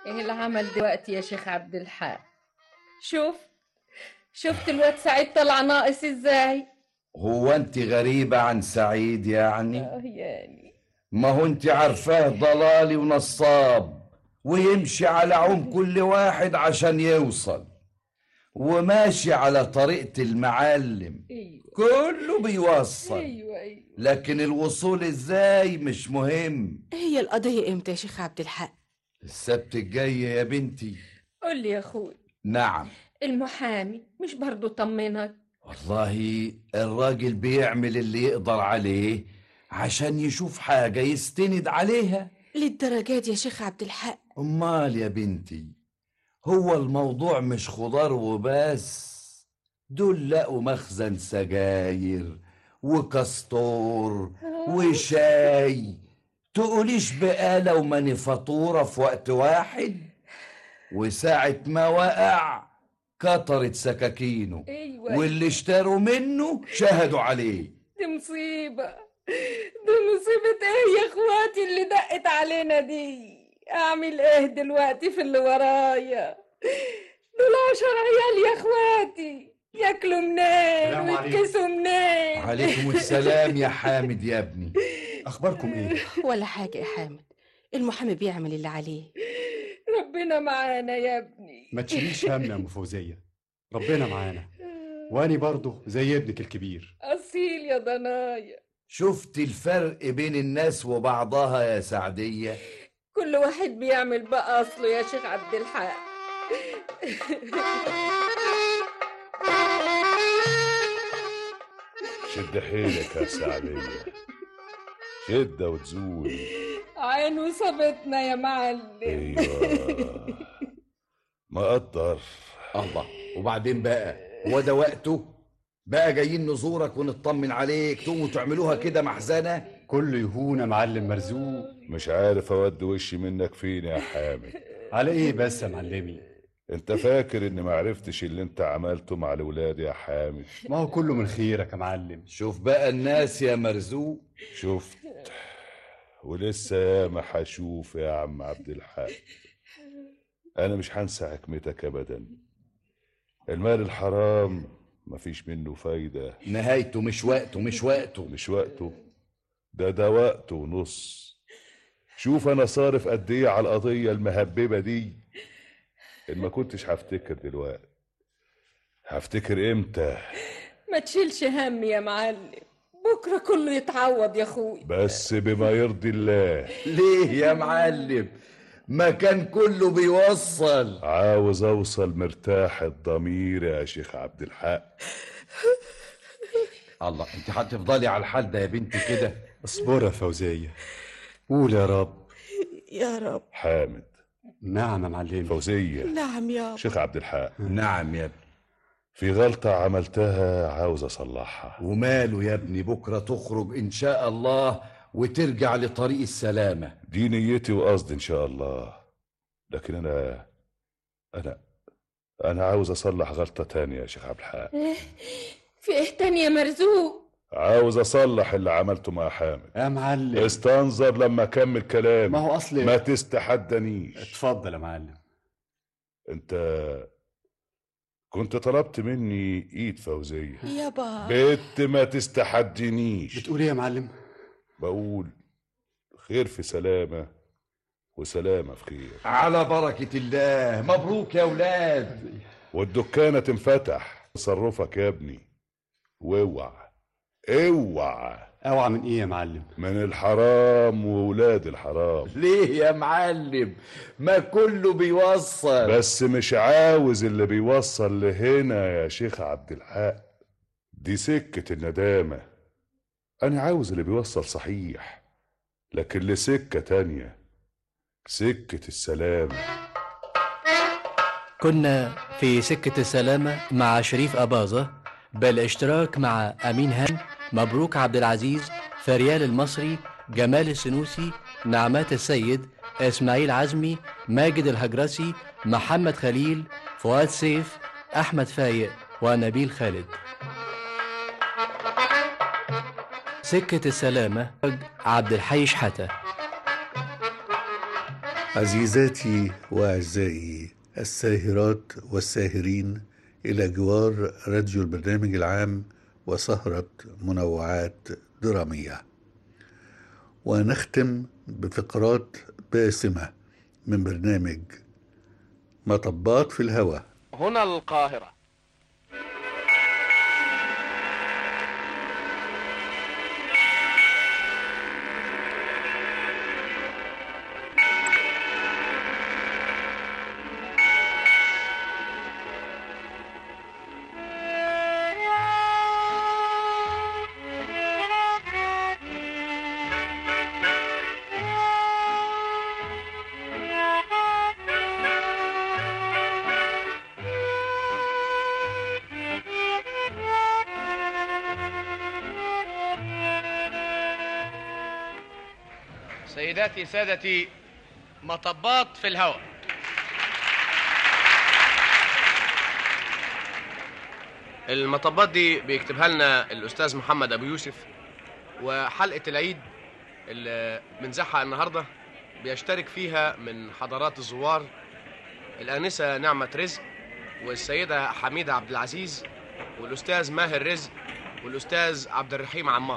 ايه اللي عمل دلوقتي يا شيخ عبد الحق شوف شفت الواد سعيد طلع ناقص ازاي هو انت غريبة عن سعيد يعني اه يعني ما هو انت عارفاه ضلالي ونصاب ويمشي على عم كل واحد عشان يوصل وماشي على طريقة المعلم ايوه كله بيوصل ايوه ايوه لكن الوصول ازاي مش مهم هي القضية امتى يا شيخ عبد الحق السبت الجاي يا بنتي قول لي يا اخوي نعم المحامي مش برضو طمنك والله الراجل بيعمل اللي يقدر عليه عشان يشوف حاجة يستند عليها للدرجة دي يا شيخ عبد الحق أمال يا بنتي هو الموضوع مش خضار وبس دول لقوا مخزن سجاير وكستور وشاي تقوليش بقالة ومانيفاتورة في وقت واحد وساعة ما وقع كترت سكاكينه ايوه واللي اشتروا منه شهدوا عليه دي مصيبة دي مصيبة ايه يا اخواتي اللي دقت علينا دي اعمل ايه دلوقتي في اللي ورايا دول عشر عيال يا اخواتي ياكلوا منين السلام عليكم. ويتكسوا منين عليكم السلام يا حامد يا ابني اخباركم ايه ولا حاجة يا حامد المحامي بيعمل اللي عليه ربنا معانا يا ابني ما تشيليش هم يا ام فوزيه ربنا معانا واني برضه زي ابنك الكبير اصيل يا ضنايا شفت الفرق بين الناس وبعضها يا سعدية كل واحد بيعمل بقى اصله يا شيخ عبد الحق شد حيلك يا سعدية شدة وتزول عين وصابتنا يا معلم ايوه مقدر الله وبعدين بقى هو ده وقته بقى جايين نزورك ونطمن عليك تقوموا تعملوها كده محزنة كله يهون يا معلم مرزوق مش عارف اودي وشي منك فين يا حامد على ايه بس يا معلمي انت فاكر اني معرفتش اللي انت عملته مع الولاد يا حامد ما هو كله من خيرك يا معلم شوف بقى الناس يا مرزوق شفت ولسه ياما هشوف يا عم عبد الحق انا مش هنسى حكمتك ابدا المال الحرام مفيش منه فايدة نهايته مش وقته مش وقته مش وقته ده ده وقته ونص شوف انا صارف قد ايه على القضية المهببة دي ان ما كنتش هفتكر دلوقتي هفتكر امتى ما تشيلش هم يا معلم بكره كله يتعوض يا اخوي بس بما يرضي الله ليه يا معلم ما كان كله بيوصل عاوز اوصل مرتاح الضمير يا شيخ عبد الحق الله انت هتفضلي على الحال ده يا بنتي كده اصبر يا فوزيه قول يا رب يا رب حامد نعم يا معلم فوزية نعم يا شيخ عبد الحق نعم يا ابني في غلطة عملتها عاوز أصلحها وماله يا ابني بكرة تخرج إن شاء الله وترجع لطريق السلامة دي نيتي وقصدي إن شاء الله لكن أنا أنا أنا عاوز أصلح غلطة تانية يا شيخ عبد الحق إيه؟ في ايه تاني يا مرزوق عاوز أصلح اللي عملته مع حامد يا معلم استنظر لما أكمل كلامي ما هو أصل ما تستحدنيش اتفضل يا معلم أنت كنت طلبت مني إيد فوزية يابا بنت ما تستحدنيش بتقول ايه يا معلم بقول خير في سلامة وسلامة في خير على بركة الله مبروك يا ولاد والدكانة تنفتح تصرفك يا ابني واوعى اوعى اوعى من ايه يا معلم من الحرام وولاد الحرام ليه يا معلم ما كله بيوصل بس مش عاوز اللي بيوصل لهنا يا شيخ عبد الحق دي سكة الندامة أنا عاوز اللي بيوصل صحيح لكن لسكة تانية سكة السلامة كنا في سكة السلامة مع شريف أباظة بالاشتراك مع أمين هان مبروك عبد العزيز فريال المصري جمال السنوسي نعمات السيد إسماعيل عزمي ماجد الهجرسي محمد خليل فؤاد سيف أحمد فايق ونبيل خالد سكة السلامة عبد الحي شحاتة عزيزاتي واعزائي الساهرات والساهرين الى جوار راديو البرنامج العام وسهره منوعات دراميه ونختم بفقرات باسمه من برنامج مطبات في الهواء هنا القاهرة سيداتي سادتي مطبات في الهواء المطبات دي بيكتبها لنا الأستاذ محمد أبو يوسف وحلقة العيد اللي بنزعها النهاردة بيشترك فيها من حضرات الزوار الآنسة نعمة رزق والسيدة حميدة عبد العزيز والأستاذ ماهر رزق والأستاذ عبد الرحيم عمار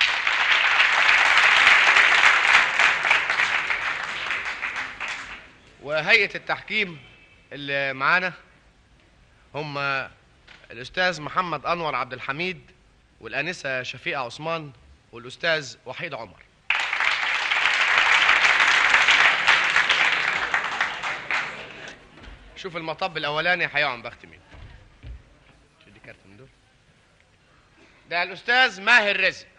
وهيئة التحكيم اللي معانا هم الأستاذ محمد أنور عبد الحميد والآنسة شفيقة عثمان والأستاذ وحيد عمر شوف المطب الأولاني هيقع بخت مين شو دي كارت من دول ده الأستاذ ماهر رزق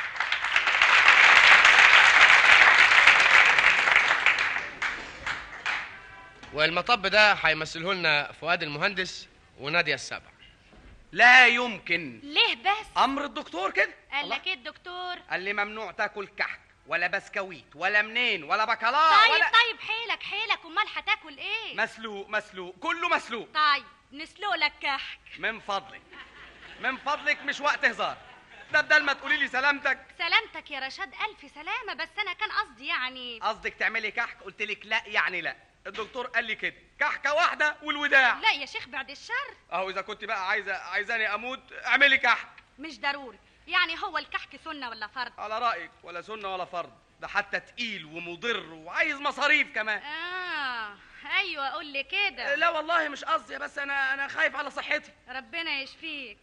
والمطب ده هيمثله لنا فؤاد المهندس ونادية السبع لا يمكن ليه بس امر الدكتور كده قال لك ايه الدكتور قال لي ممنوع تاكل كحك ولا بسكويت ولا منين ولا بكالاه طيب ولا طيب حيلك حيلك امال هتاكل ايه مسلوق مسلوق كله مسلوق طيب نسلق لك كحك من فضلك من فضلك مش وقت هزار ده بدل ما تقولي لي سلامتك سلامتك يا رشاد الف سلامه بس انا كان قصدي يعني قصدك تعملي كحك قلت لك لا يعني لا الدكتور قال لي كده كحكه واحده والوداع لا يا شيخ بعد الشر اهو اذا كنت بقى عايزه عايزاني اموت اعملي كحك مش ضروري يعني هو الكحك سنه ولا فرض على رايك ولا سنه ولا فرض ده حتى تقيل ومضر وعايز مصاريف كمان اه ايوه قول لي كده لا والله مش قصدي بس انا انا خايف على صحتي ربنا يشفيك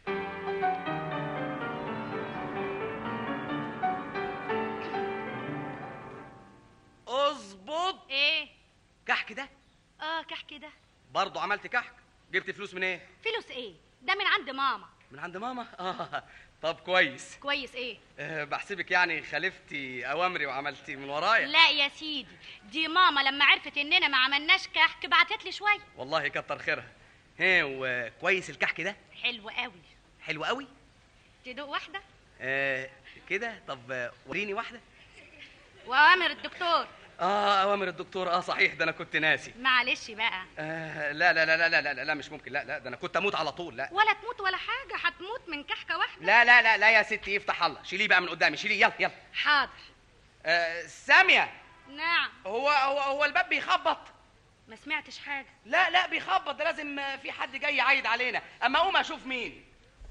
اظبط ايه كحك ده اه كحك ده برضه عملت كحك جبت فلوس من ايه فلوس ايه ده من عند ماما من عند ماما اه طب كويس كويس ايه أه بحسبك يعني خالفتي اوامري وعملتي من ورايا لا يا سيدي دي ماما لما عرفت اننا ما عملناش كحك بعتت لي شويه والله كتر خيرها ها وكويس الكحك ده حلو قوي حلو قوي تدوق واحده آه كده طب آه، وريني واحده واوامر الدكتور اه اوامر الدكتور اه صحيح ده انا كنت ناسي معلش بقى آه لا لا لا لا لا لا, لا مش ممكن لا لا ده انا كنت اموت على طول لا ولا تموت ولا حاجه هتموت من كحكه واحده لا لا لا لا يا ستي يفتح الله شيليه بقى من قدامي شيليه يلا يلا حاضر آه ساميه نعم هو هو هو الباب بيخبط ما سمعتش حاجه لا لا بيخبط ده لازم آه، في حد جاي يعيد علينا اما اقوم اشوف مين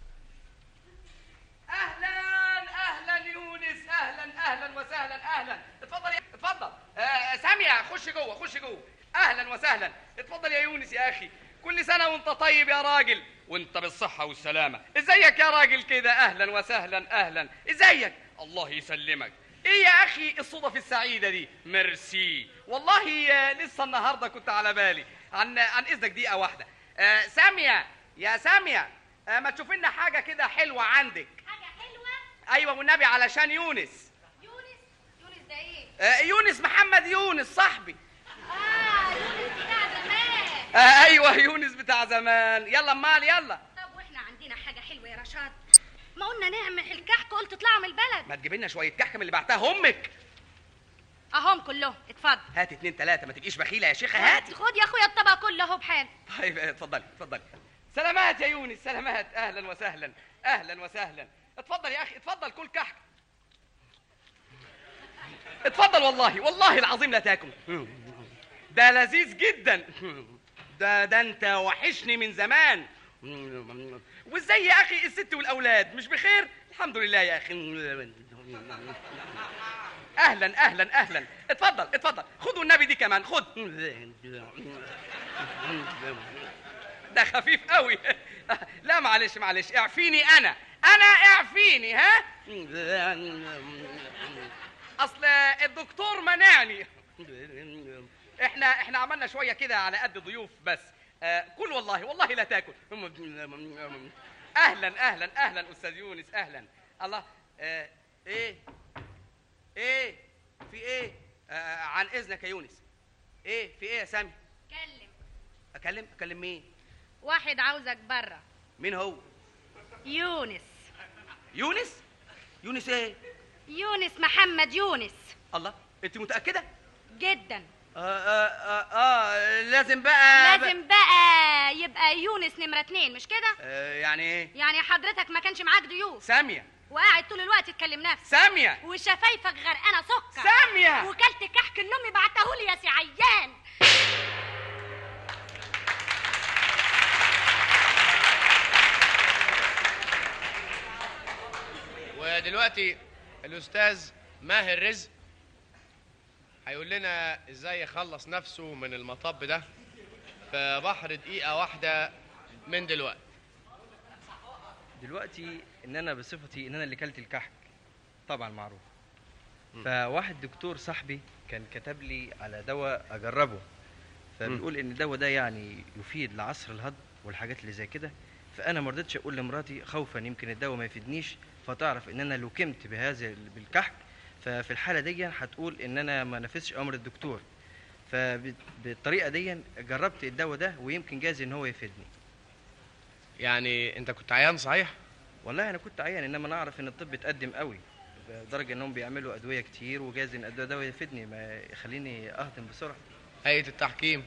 اهلا اهلا يونس اهلا اهلا وسهلا اهلا اتفضل يا اتفضل آه ساميه خش جوه خش جوه اهلا وسهلا اتفضل يا يونس يا اخي كل سنه وانت طيب يا راجل وانت بالصحه والسلامه ازيك يا راجل كده اهلا وسهلا اهلا ازيك الله يسلمك ايه يا اخي الصدف السعيده دي ميرسي والله آه، لسه النهارده كنت على بالي عن عن اذنك دقيقه واحده آه ساميه يا ساميه آه ما تشوف لنا حاجه كده حلوه عندك حاجه حلوه ايوه والنبي علشان يونس يونس يونس ده ايه آه يونس محمد يونس صاحبي اه يونس بتاع زمان آه ايوه يونس بتاع زمان يلا امال يلا طب واحنا عندنا حاجه حلوه يا رشاد ما قلنا نعمل الكحك قلت اطلعوا من البلد ما تجيب لنا شويه كحك من اللي بعتها امك اهم كلهم اتفضل هات اتنين تلاته ما تبقيش بخيله يا شيخه هاتي خد يا اخويا الطبق كله اهو بحال طيب آه، اتفضلي اتفضلي سلامات يا يونس سلامات اهلا وسهلا اهلا وسهلا اتفضل يا اخي اتفضل كل كحك اتفضل والله والله العظيم لا تاكل ده لذيذ جدا ده ده انت وحشني من زمان وازاي يا اخي الست والاولاد مش بخير الحمد لله يا اخي اهلا اهلا اهلا اتفضل اتفضل خدوا النبي دي كمان خد ده خفيف قوي لا معلش معلش اعفيني انا انا اعفيني ها اصل الدكتور منعني احنا احنا عملنا شويه كده على قد ضيوف بس آه كل والله والله لا تاكل اهلا اهلا اهلا استاذ يونس اهلا الله آه ايه ايه في ايه آه عن اذنك يا يونس ايه في ايه يا سامي كلم اكلم اكلم مين واحد عاوزك بره مين هو يونس يونس يونس ايه يونس محمد يونس الله انت متاكده جدا آه آه آه, آه لازم بقى لازم بقى يبقى يونس نمرة اتنين مش كده؟ آه يعني ايه؟ يعني حضرتك ما كانش معاك ضيوف سامية وقاعد طول الوقت تكلم نفسك سامية وشفايفك غرقانة سكر سامية وكلت كحك اللي امي بعتهولي يا سي عيان ودلوقتي الاستاذ ماهر رزق هيقول لنا ازاي يخلص نفسه من المطب ده في بحر دقيقة واحدة من دلوقتي دلوقتي ان انا بصفتي ان انا اللي كلت الكحك طبعا معروف فواحد دكتور صاحبي كان كتب لي على دواء اجربه فبيقول ان الدواء ده يعني يفيد لعصر الهضم والحاجات اللي زي كده فانا ما رضيتش اقول لمراتي خوفا يمكن الدواء ما يفيدنيش فتعرف ان انا لوكمت بهذا بالكحك ففي الحاله دي هتقول ان انا ما نفذش امر الدكتور فبالطريقه دي جربت الدواء ده ويمكن جاز ان هو يفيدني يعني انت كنت عيان صحيح والله انا كنت عيان انما انا اعرف ان الطب اتقدم قوي لدرجه انهم بيعملوا ادويه كتير وجاز ان الدواء ده يفيدني ما يخليني اهضم بسرعه هيئه التحكيم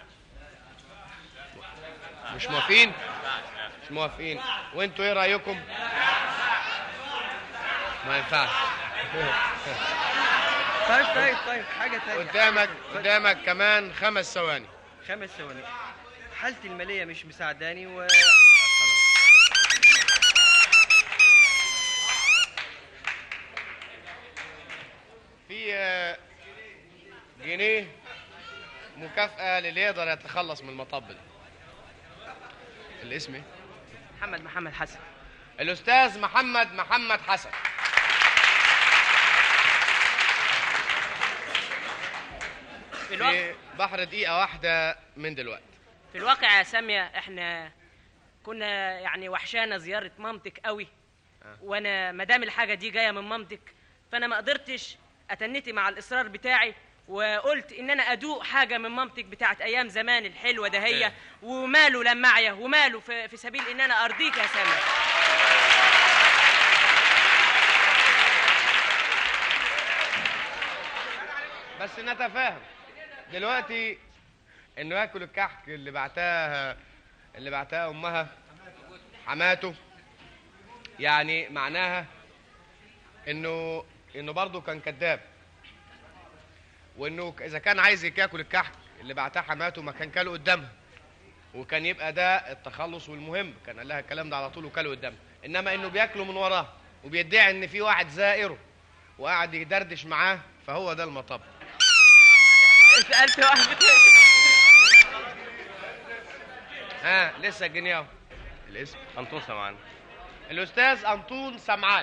مش موافقين مش موافقين وانتوا ايه رايكم ما ينفعش طيب طيب طيب حاجه تانية قدامك قدامك كمان خمس ثواني خمس ثواني حالتي الماليه مش مساعداني و في آه، جنيه مكافأة للي يقدر يتخلص من المطب ده الاسم ايه؟ محمد محمد حسن الأستاذ محمد محمد حسن في الواقع في بحر دقيقة واحدة من دلوقتي في الواقع يا سامية احنا كنا يعني وحشانا زيارة مامتك قوي وانا ما دام الحاجة دي جاية من مامتك فانا ما قدرتش اتنتي مع الاصرار بتاعي وقلت ان انا ادوق حاجه من مامتك بتاعت ايام زمان الحلوه ده هي إيه. وماله لمعيه وماله في, في سبيل ان انا ارضيك يا سامي بس نتفاهم دلوقتي انه ياكل الكحك اللي بعتها اللي بعتها امها حماته يعني معناها انه انه برضه كان كذاب وانه اذا كان عايز ياكل الكحك اللي بعتها حماته ما كان كاله قدامها وكان يبقى ده التخلص والمهم كان قال لها الكلام ده على طول وكاله قدامها انما انه بياكله من وراها وبيدعي ان في واحد زائره وقاعد يدردش معاه فهو ده المطب سالت واحد ها لسه الجنيه اهو الاسم انطون سمعان الاستاذ انطون سمعان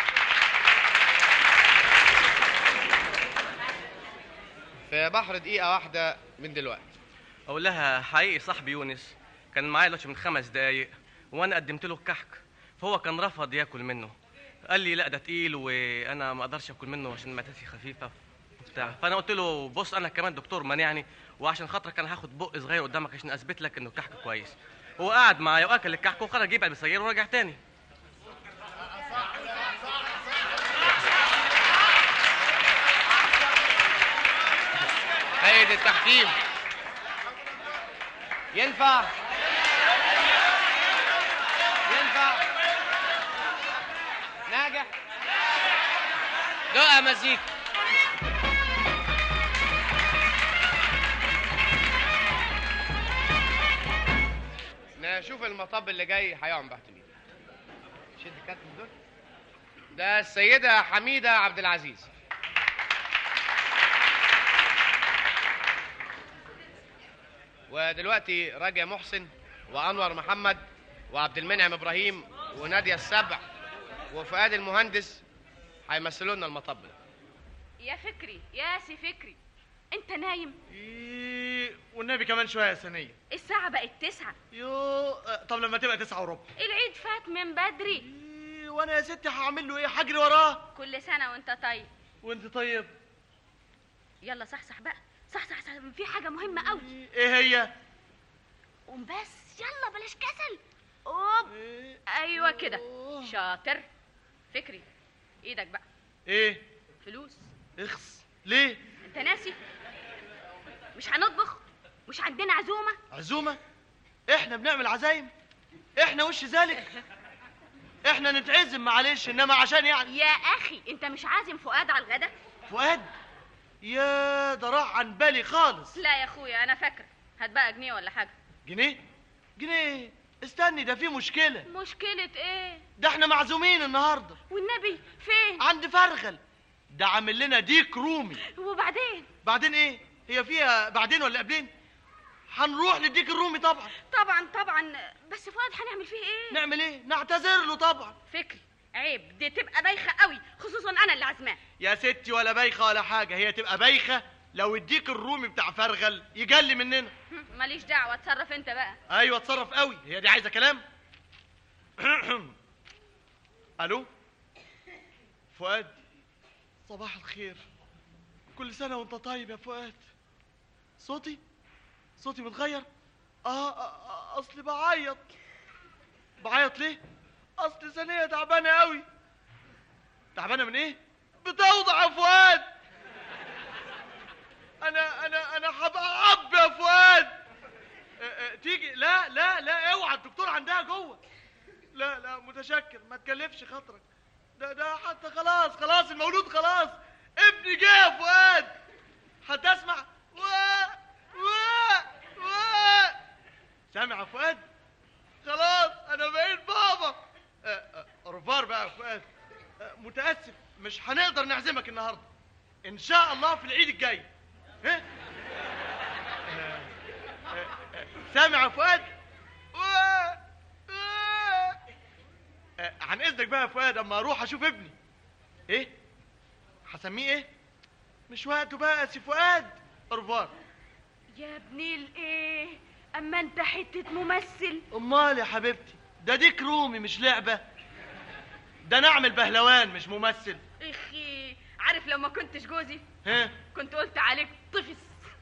في بحر دقيقة واحدة من دلوقتي اقول لها حقيقي صاحبي يونس كان معايا دلوقتي من خمس دقايق وانا قدمت له الكحك فهو كان رفض ياكل منه قال لي لا ده تقيل وانا ما اقدرش اكل منه عشان معدتي خفيفه وبتاع فانا قلت له بص انا كمان دكتور مانعني وعشان خاطرك انا هاخد بق صغير قدامك عشان اثبت لك انه الكحك كويس هو قعد معايا واكل الكحك وخرج يبعد بسياره ورجع تاني هيئة التحكيم ينفع ينفع ناجح دقة مزيكا شوف المطب اللي جاي هيقعد تحت مين شد كات من دول ده السيدة حميدة عبد العزيز ودلوقتي راجع محسن وانور محمد وعبد المنعم ابراهيم وناديه السبع وفؤاد المهندس هيمثلوا لنا المطب ده يا فكري يا سي فكري انت نايم والنبي كمان شويه يا سنيه الساعة بقت تسعة يو طب لما تبقى تسعة وربع العيد فات من بدري وانا يا ستي هعمل له ايه حجري وراه كل سنة وانت طيب وانت طيب يلا صحصح بقى صحصح صح في حاجة مهمة قوي ايه هي قوم بس يلا بلاش كسل اوب ايوه كده شاطر فكري ايدك بقى ايه فلوس اخس ليه انت ناسي مش هنطبخ مش عندنا عزومة عزومه احنا بنعمل عزايم احنا وش ذلك احنا نتعزم معلش انما عشان يعني يا اخي انت مش عازم فؤاد على الغدا فؤاد يا ده راح عن بالي خالص لا يا اخويا انا فاكره هات بقى جنيه ولا حاجة جنيه جنيه استني ده في مشكله مشكلة ايه ده احنا معزومين النهارده والنبي فين عند فرغل ده عامل لنا ديك رومي وبعدين بعدين ايه هي فيها بعدين ولا قبلين هنروح للديك الرومي طبعا طبعا طبعا بس فؤاد هنعمل فيه ايه نعمل ايه نعتذر له طبعا فكري عيب دي تبقى بايخه قوي خصوصا انا اللي عازماه يا ستي ولا بايخه ولا حاجه هي تبقى بايخه لو الديك الرومي بتاع فرغل يجلي مننا ماليش دعوه اتصرف انت بقى ايوه اتصرف قوي هي دي عايزه كلام الو فؤاد صباح الخير كل سنه وانت طيب يا فؤاد صوتي صوتي متغير اه, آه, آه اصلي بعيط بعيط ليه اصل ثانيه تعبانه قوي تعبانه من ايه بتوضع يا فؤاد انا انا انا هبقى اب يا فؤاد آه، آه، تيجي لا لا لا اوعى الدكتور عندها جوه لا لا متشكر ما تكلفش خاطرك ده ده حتى خلاص خلاص المولود خلاص ابني جه يا فؤاد هتسمع و و و سامع يا فؤاد خلاص انا بقيت بابا آه، آه، رفار بقى يا فؤاد آه، متاسف مش هنقدر نعزمك النهارده ان شاء الله في العيد الجاي ها آه، آه، آه، سامع يا فؤاد و آه، عن اذنك بقى يا فؤاد اما اروح اشوف ابني ايه هسميه ايه مش وقته بقى يا سي فؤاد رفار يا ابني الايه اما انت حته ممثل امال يا حبيبتي ده ديك رومي مش لعبه ده نعمل بهلوان مش ممثل اخي عارف لو ما كنتش جوزي ها كنت قلت عليك طفس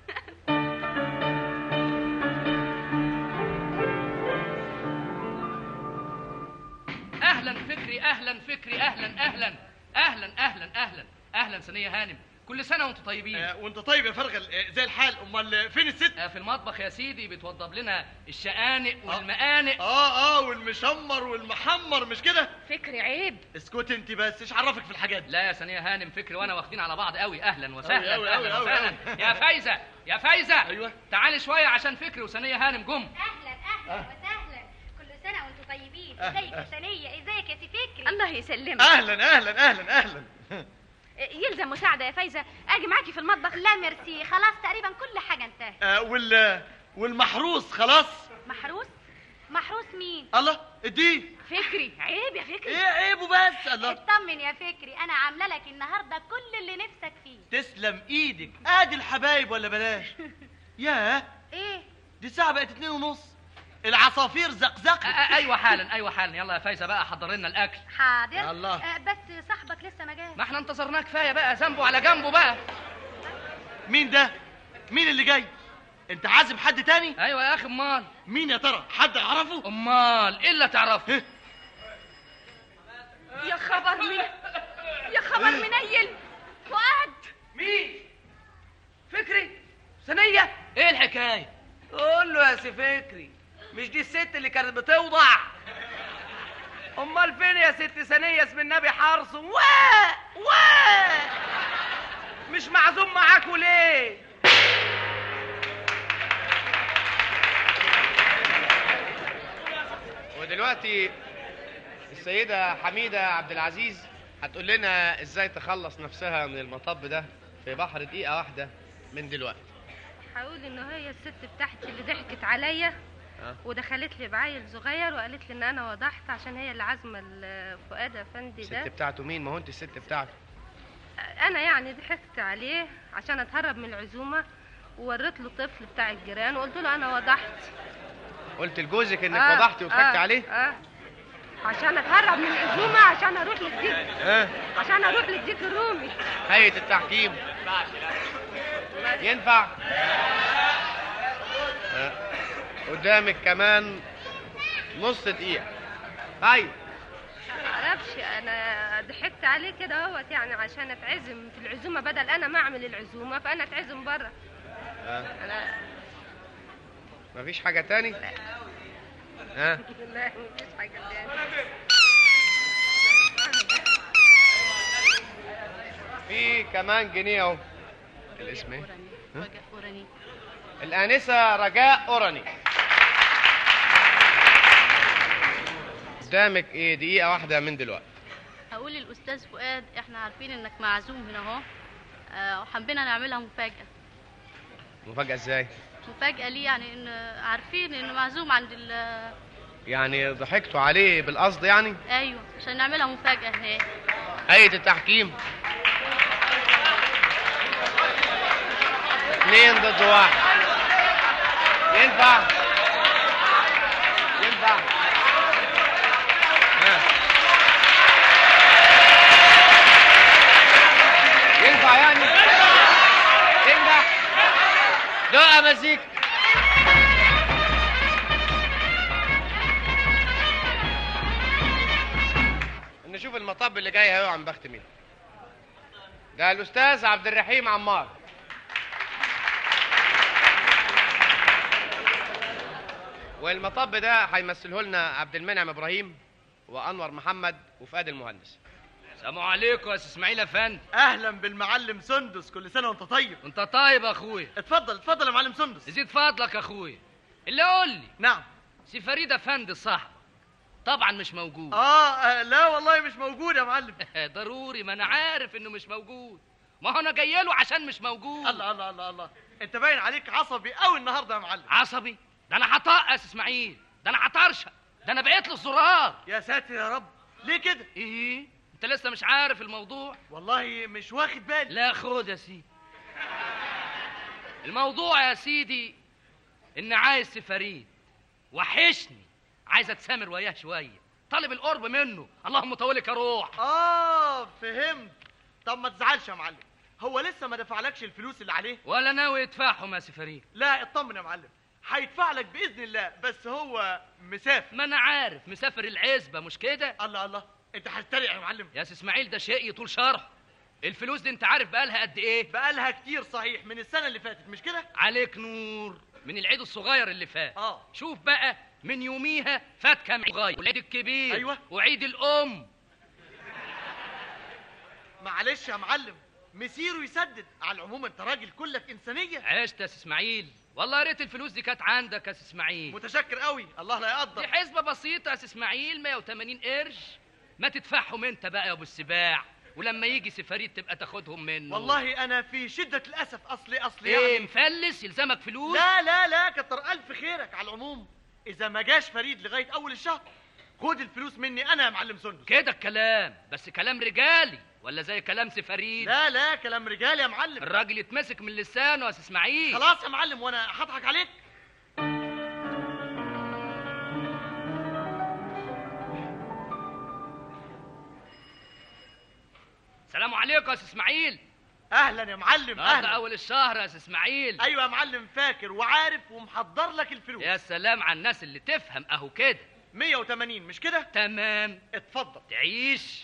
اهلا فكري اهلا فكري اهلا اهلا اهلا اهلا اهلا اهلا ثانيه هانم كل سنه وانتم طيبين آه، وانت طيب يا فرغل آه، زي الحال امال فين الست في المطبخ يا سيدي بتوضب لنا الشقانق والمقانق اه اه والمشمر والمحمر مش كده فكري عيب اسكت انت بس ايش عرفك في الحاجات دي لا يا ثانيه هانم فكري وانا واخدين على بعض قوي اهلا وسهلا أوي أوي اهلا أوي وسهلا أوي. يا فايزه يا فايزه ايوه تعالي شويه عشان فكري وثانيه هانم جم اهلا اهلا وسهلا كل سنه وانتم طيبين أه، ازيك يا أه. ثانيه ازيك يا سي فكري الله يسلمك اهلا اهلا اهلا اهلا يلزم مساعده يا فايزه اجي معاكي في المطبخ لا ميرسي خلاص تقريبا كل حاجه انتهت آه وال والمحروس خلاص محروس محروس مين الله اديه فكري عيب يا فكري ايه عيبه بس الله اطمن يا فكري انا عامله لك النهارده كل اللي نفسك فيه تسلم ايدك ادي الحبايب ولا بلاش ياه ايه دي الساعه بقت اتنين ونص العصافير زقزقت ايوه حالا ايوه حالا يلا يا فايزه بقى حضر لنا الاكل حاضر يلا. آه بس صاحبك لسه ما جاش ما احنا انتظرناه كفايه بقى ذنبه على جنبه بقى مين ده مين اللي جاي انت عازم حد تاني ايوه يا اخي امال مين يا ترى حد يعرفه امال ايه اللي تعرفه يا خبر من يا خبر منيل فؤاد مين فكري ثانيه ايه الحكايه قول له يا سي فكري مش دي الست اللي كانت بتوضع امال فين يا ست ثانيه اسم النبي حرص وا وا مش معزوم معاكوا ليه دلوقتي السيدة حميدة عبد العزيز هتقول لنا ازاي تخلص نفسها من المطب ده في بحر دقيقة واحدة من دلوقتي هقول ان هي الست بتاعتي اللي ضحكت عليا ها؟ ودخلت لي بعيل صغير وقالت لي ان انا وضحت عشان هي اللي عازمه ال- فؤاد افندي الست ده بتاعته مين ما هو انت الست بتاعته انا يعني ضحكت عليه عشان اتهرب من العزومه ووريت له طفل بتاع الجيران وقلت له انا وضحت قلت لجوزك انك آه، وضحتي وضحكت آه، عليه اه عشان اتهرب من العزومه عشان اروح للديك اه عشان اروح للديك الرومي هيئة التحكيم ينفع آه. قدامك كمان نص دقيقة هاي معرفش انا ضحكت عليه كده اهوت يعني عشان اتعزم في العزومه بدل انا ما اعمل العزومه فانا اتعزم بره آه. انا مفيش حاجة تاني ها لا مفيش حاجه تاني في كمان جنيه اهو الاسم ايه ها؟ رجاء أوراني الآنسة رجاء أوراني قدامك ايه دقيقة واحدة من دلوقتي هقول للأستاذ فؤاد إحنا عارفين إنك معزوم هنا أهو آه، وحبينا نعملها مفاجأة مفاجأة ازاي مفاجأة ليه يعني إن عارفين إنه معزوم عند ال يعني ضحكتوا عليه بالقصد يعني أيوه عشان نعملها مفاجأة هناك هيئة التحكيم اثنين ضد واحد ينفع ينفع ها. ينفع يعني تنجح دقة مزيك نشوف المطب اللي جاي اهو عم بخت مين ده الاستاذ عبد الرحيم عمار والمطب ده هيمثله لنا عبد المنعم ابراهيم وانور محمد وفؤاد المهندس السلام عليكم يا استاذ اسماعيل افندي اهلا بالمعلم سندس كل سنه وانت طيب انت طيب يا اخويا اتفضل اتفضل يا معلم سندس يزيد فضلك يا اخويا اللي قول لي نعم سي فريد افندي صح طبعا مش موجود آه, اه لا والله مش موجود يا معلم ضروري ما انا عارف انه مش موجود ما هو انا جاي له عشان مش موجود الله الله الله الله انت باين عليك عصبي قوي النهارده يا معلم عصبي ده انا هطقس اسماعيل ده انا هطرشق ده انا بقيت له الزرار يا ساتر يا رب ليه كده ايه انت لسه مش عارف الموضوع والله مش واخد بالي لا خد يا سيدي الموضوع يا سيدي ان عايز سي فريد وحشني عايز اتسامر وياه شويه طالب القرب منه اللهم طولك يا روح اه فهمت طب ما تزعلش يا معلم هو لسه ما دفعلكش الفلوس اللي عليه ولا ناوي يدفعهم يا سي فريد لا اطمن يا معلم هيدفع لك باذن الله بس هو مسافر ما انا عارف مسافر العزبه مش كده الله الله انت هتتريق يا معلم يا سي اسماعيل ده شيء يطول شرح الفلوس دي انت عارف بقالها قد ايه بقالها كتير صحيح من السنه اللي فاتت مش كده عليك نور من العيد الصغير اللي فات اه شوف بقى من يوميها فات كام عيد صغير والعيد الكبير أيوة. وعيد الام معلش يا معلم مسيره يسدد على العموم انت راجل كلك انسانيه عشت يا سي اسماعيل والله يا ريت الفلوس دي كانت عندك يا سي اسماعيل متشكر قوي الله لا يقدر دي حسبه بسيطه يا سي اسماعيل 180 قرش ما تدفعهم انت بقى يا ابو السباع ولما يجي سي فريد تبقى تاخدهم منه والله انا في شده الاسف اصلي اصلي ايه يعني مفلس يلزمك فلوس لا لا لا كتر الف خيرك على العموم اذا ما جاش فريد لغايه اول الشهر خد الفلوس مني انا يا معلم سندس كده الكلام بس كلام رجالي ولا زي كلام سي فريد لا لا كلام رجال يا معلم الراجل يتمسك من لسانه يا سي اسماعيل خلاص يا معلم وانا هضحك عليك سلام عليكم يا سي اسماعيل اهلا يا معلم النهارده اهلا اول الشهر يا سي اسماعيل ايوه يا معلم فاكر وعارف ومحضر لك الفلوس يا سلام على الناس اللي تفهم اهو كده 180 مش كده تمام اتفضل تعيش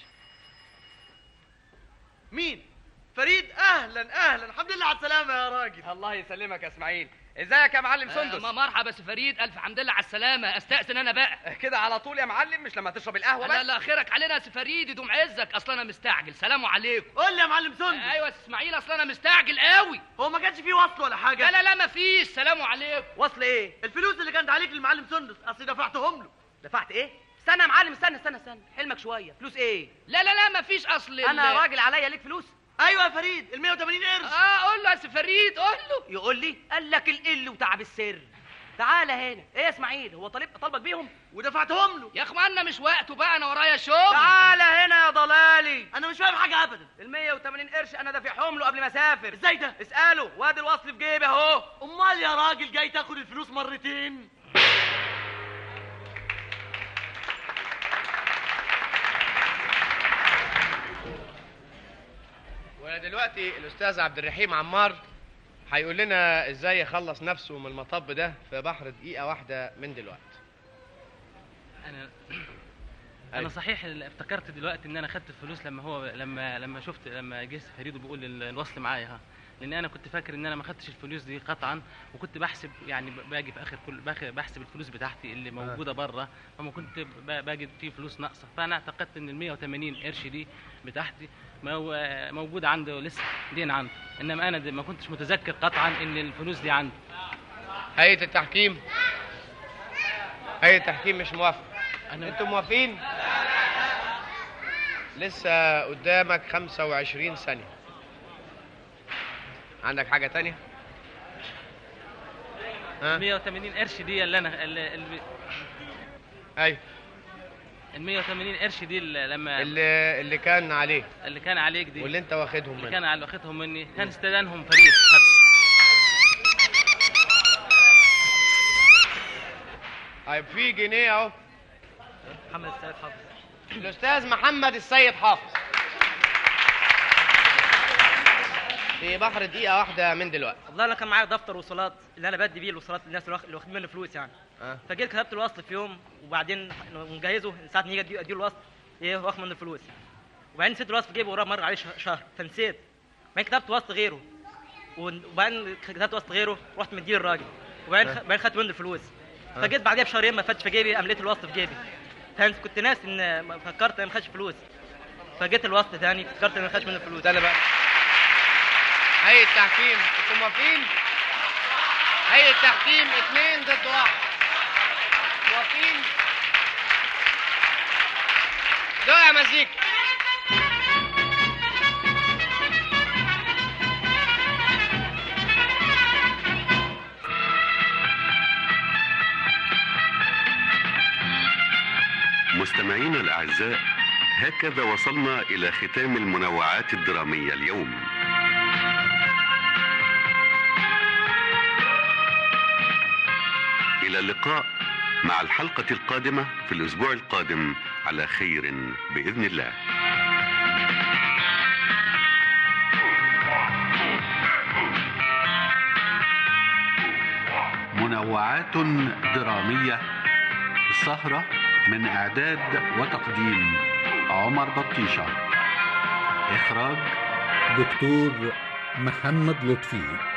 مين فريد اهلا اهلا الحمد لله على السلامه يا راجل الله يسلمك يا اسماعيل ازيك يا معلم سندس آه مرحبا سي فريد الف حمد لله على السلامه استاذن انا بقى كده على طول يا معلم مش لما تشرب القهوه لا بس لا خيرك علينا يا سي فريد يدوم عزك اصل انا مستعجل سلام عليكم قول لي يا معلم سندس ايوه يا سي اسماعيل اصل انا مستعجل قوي هو ما كانش فيه وصل ولا حاجه لا لا لا مفيش سلام عليكم وصل ايه الفلوس اللي كانت عليك للمعلم سندس اصل دفعتهم له دفعت ايه استنى يا معلم استنى استنى استنى حلمك شويه فلوس ايه لا لا لا مفيش اصل انا ال- راجل عليا ليك فلوس ايوه يا فريد ال 180 قرش اه قول له يا سي فريد قول له يقول لي قال لك القل وتعب السر تعالى هنا ايه يا اسماعيل هو طالب طالبك بيهم ودفعتهم له يا اخوانا مش وقته بقى انا ورايا شغل تعالى هنا يا ضلالي انا مش فاهم حاجه ابدا ال 180 قرش انا دافعهم له قبل ما اسافر ازاي ده اساله وادي الوصل في جيبي اهو امال يا راجل جاي تاخد الفلوس مرتين ودلوقتي الاستاذ عبد الرحيم عمار هيقول لنا ازاي يخلص نفسه من المطب ده في بحر دقيقه واحده من دلوقتي انا انا صحيح ال- افتكرت دلوقتي ان انا خدت الفلوس لما هو لما لما شفت لما جه فريد بيقول ال- الوصل معايا ها لان انا كنت فاكر ان انا ما خدتش الفلوس دي قطعا وكنت بحسب يعني ب- باجي في اخر كل باخ- بحسب الفلوس بتاعتي اللي موجوده بره فما كنت ب- باجد في فلوس ناقصه فانا اعتقدت ان ال 180 قرش دي بتاعتي مو موجوده عنده لسه دين عنده انما انا د- ما كنتش متذكر قطعا ان الفلوس دي عنده هيئه التحكيم هيئه التحكيم مش موافق انتوا موافقين لسه قدامك 25 ثانيه عندك حاجه تانية ها 180 قرش دي اللي انا اللي اللي ايوه ال 180 قرش دي اللي لما اللي اللي كان عليه اللي كان عليك دي واللي انت واخدهم اللي منه كان على واخدهم مني كان استدانهم فريق طيب في جنيه اهو محمد السيد حافظ الاستاذ محمد السيد حافظ في بحر دقيقه واحده من دلوقتي والله انا كان معايا دفتر وصولات اللي انا بدي بيه الوصولات للناس اللي واخ- اللي واخدين مني فلوس يعني اه فجيت كتبت الوصل في يوم وبعدين مجهزه ساعه ما يجي أدي- اديله الوصل ايه واخد منه الفلوس وبعدين نسيت الوصل في جيبي وراه مر عليه شه- شهر فنسيت بعدين كتبت وصل غيره ون- وبعدين كتبت وصل غيره رحت مديه الراجل وبعدين خ- بعدين خدت منه الفلوس اه. فجيت بعديها بشهرين ما فاتش في جيبي قام لقيت الوصل في جيبي فهمت كنت ناس ان ما- فكرت ان ما خدش فلوس فجيت الوصل تاني فكرت ان ما خدش منه فلوس استنى بقى هيئه التحكيم انتوا موافقين هيئه التحكيم اثنين ضد واحد موافقين دول يا مزيكا مستمعينا الأعزاء هكذا وصلنا إلى ختام المنوعات الدرامية اليوم إلى اللقاء مع الحلقة القادمة في الأسبوع القادم على خير بإذن الله منوعات درامية السهرة من إعداد وتقديم عمر بطيشة إخراج دكتور محمد لطفي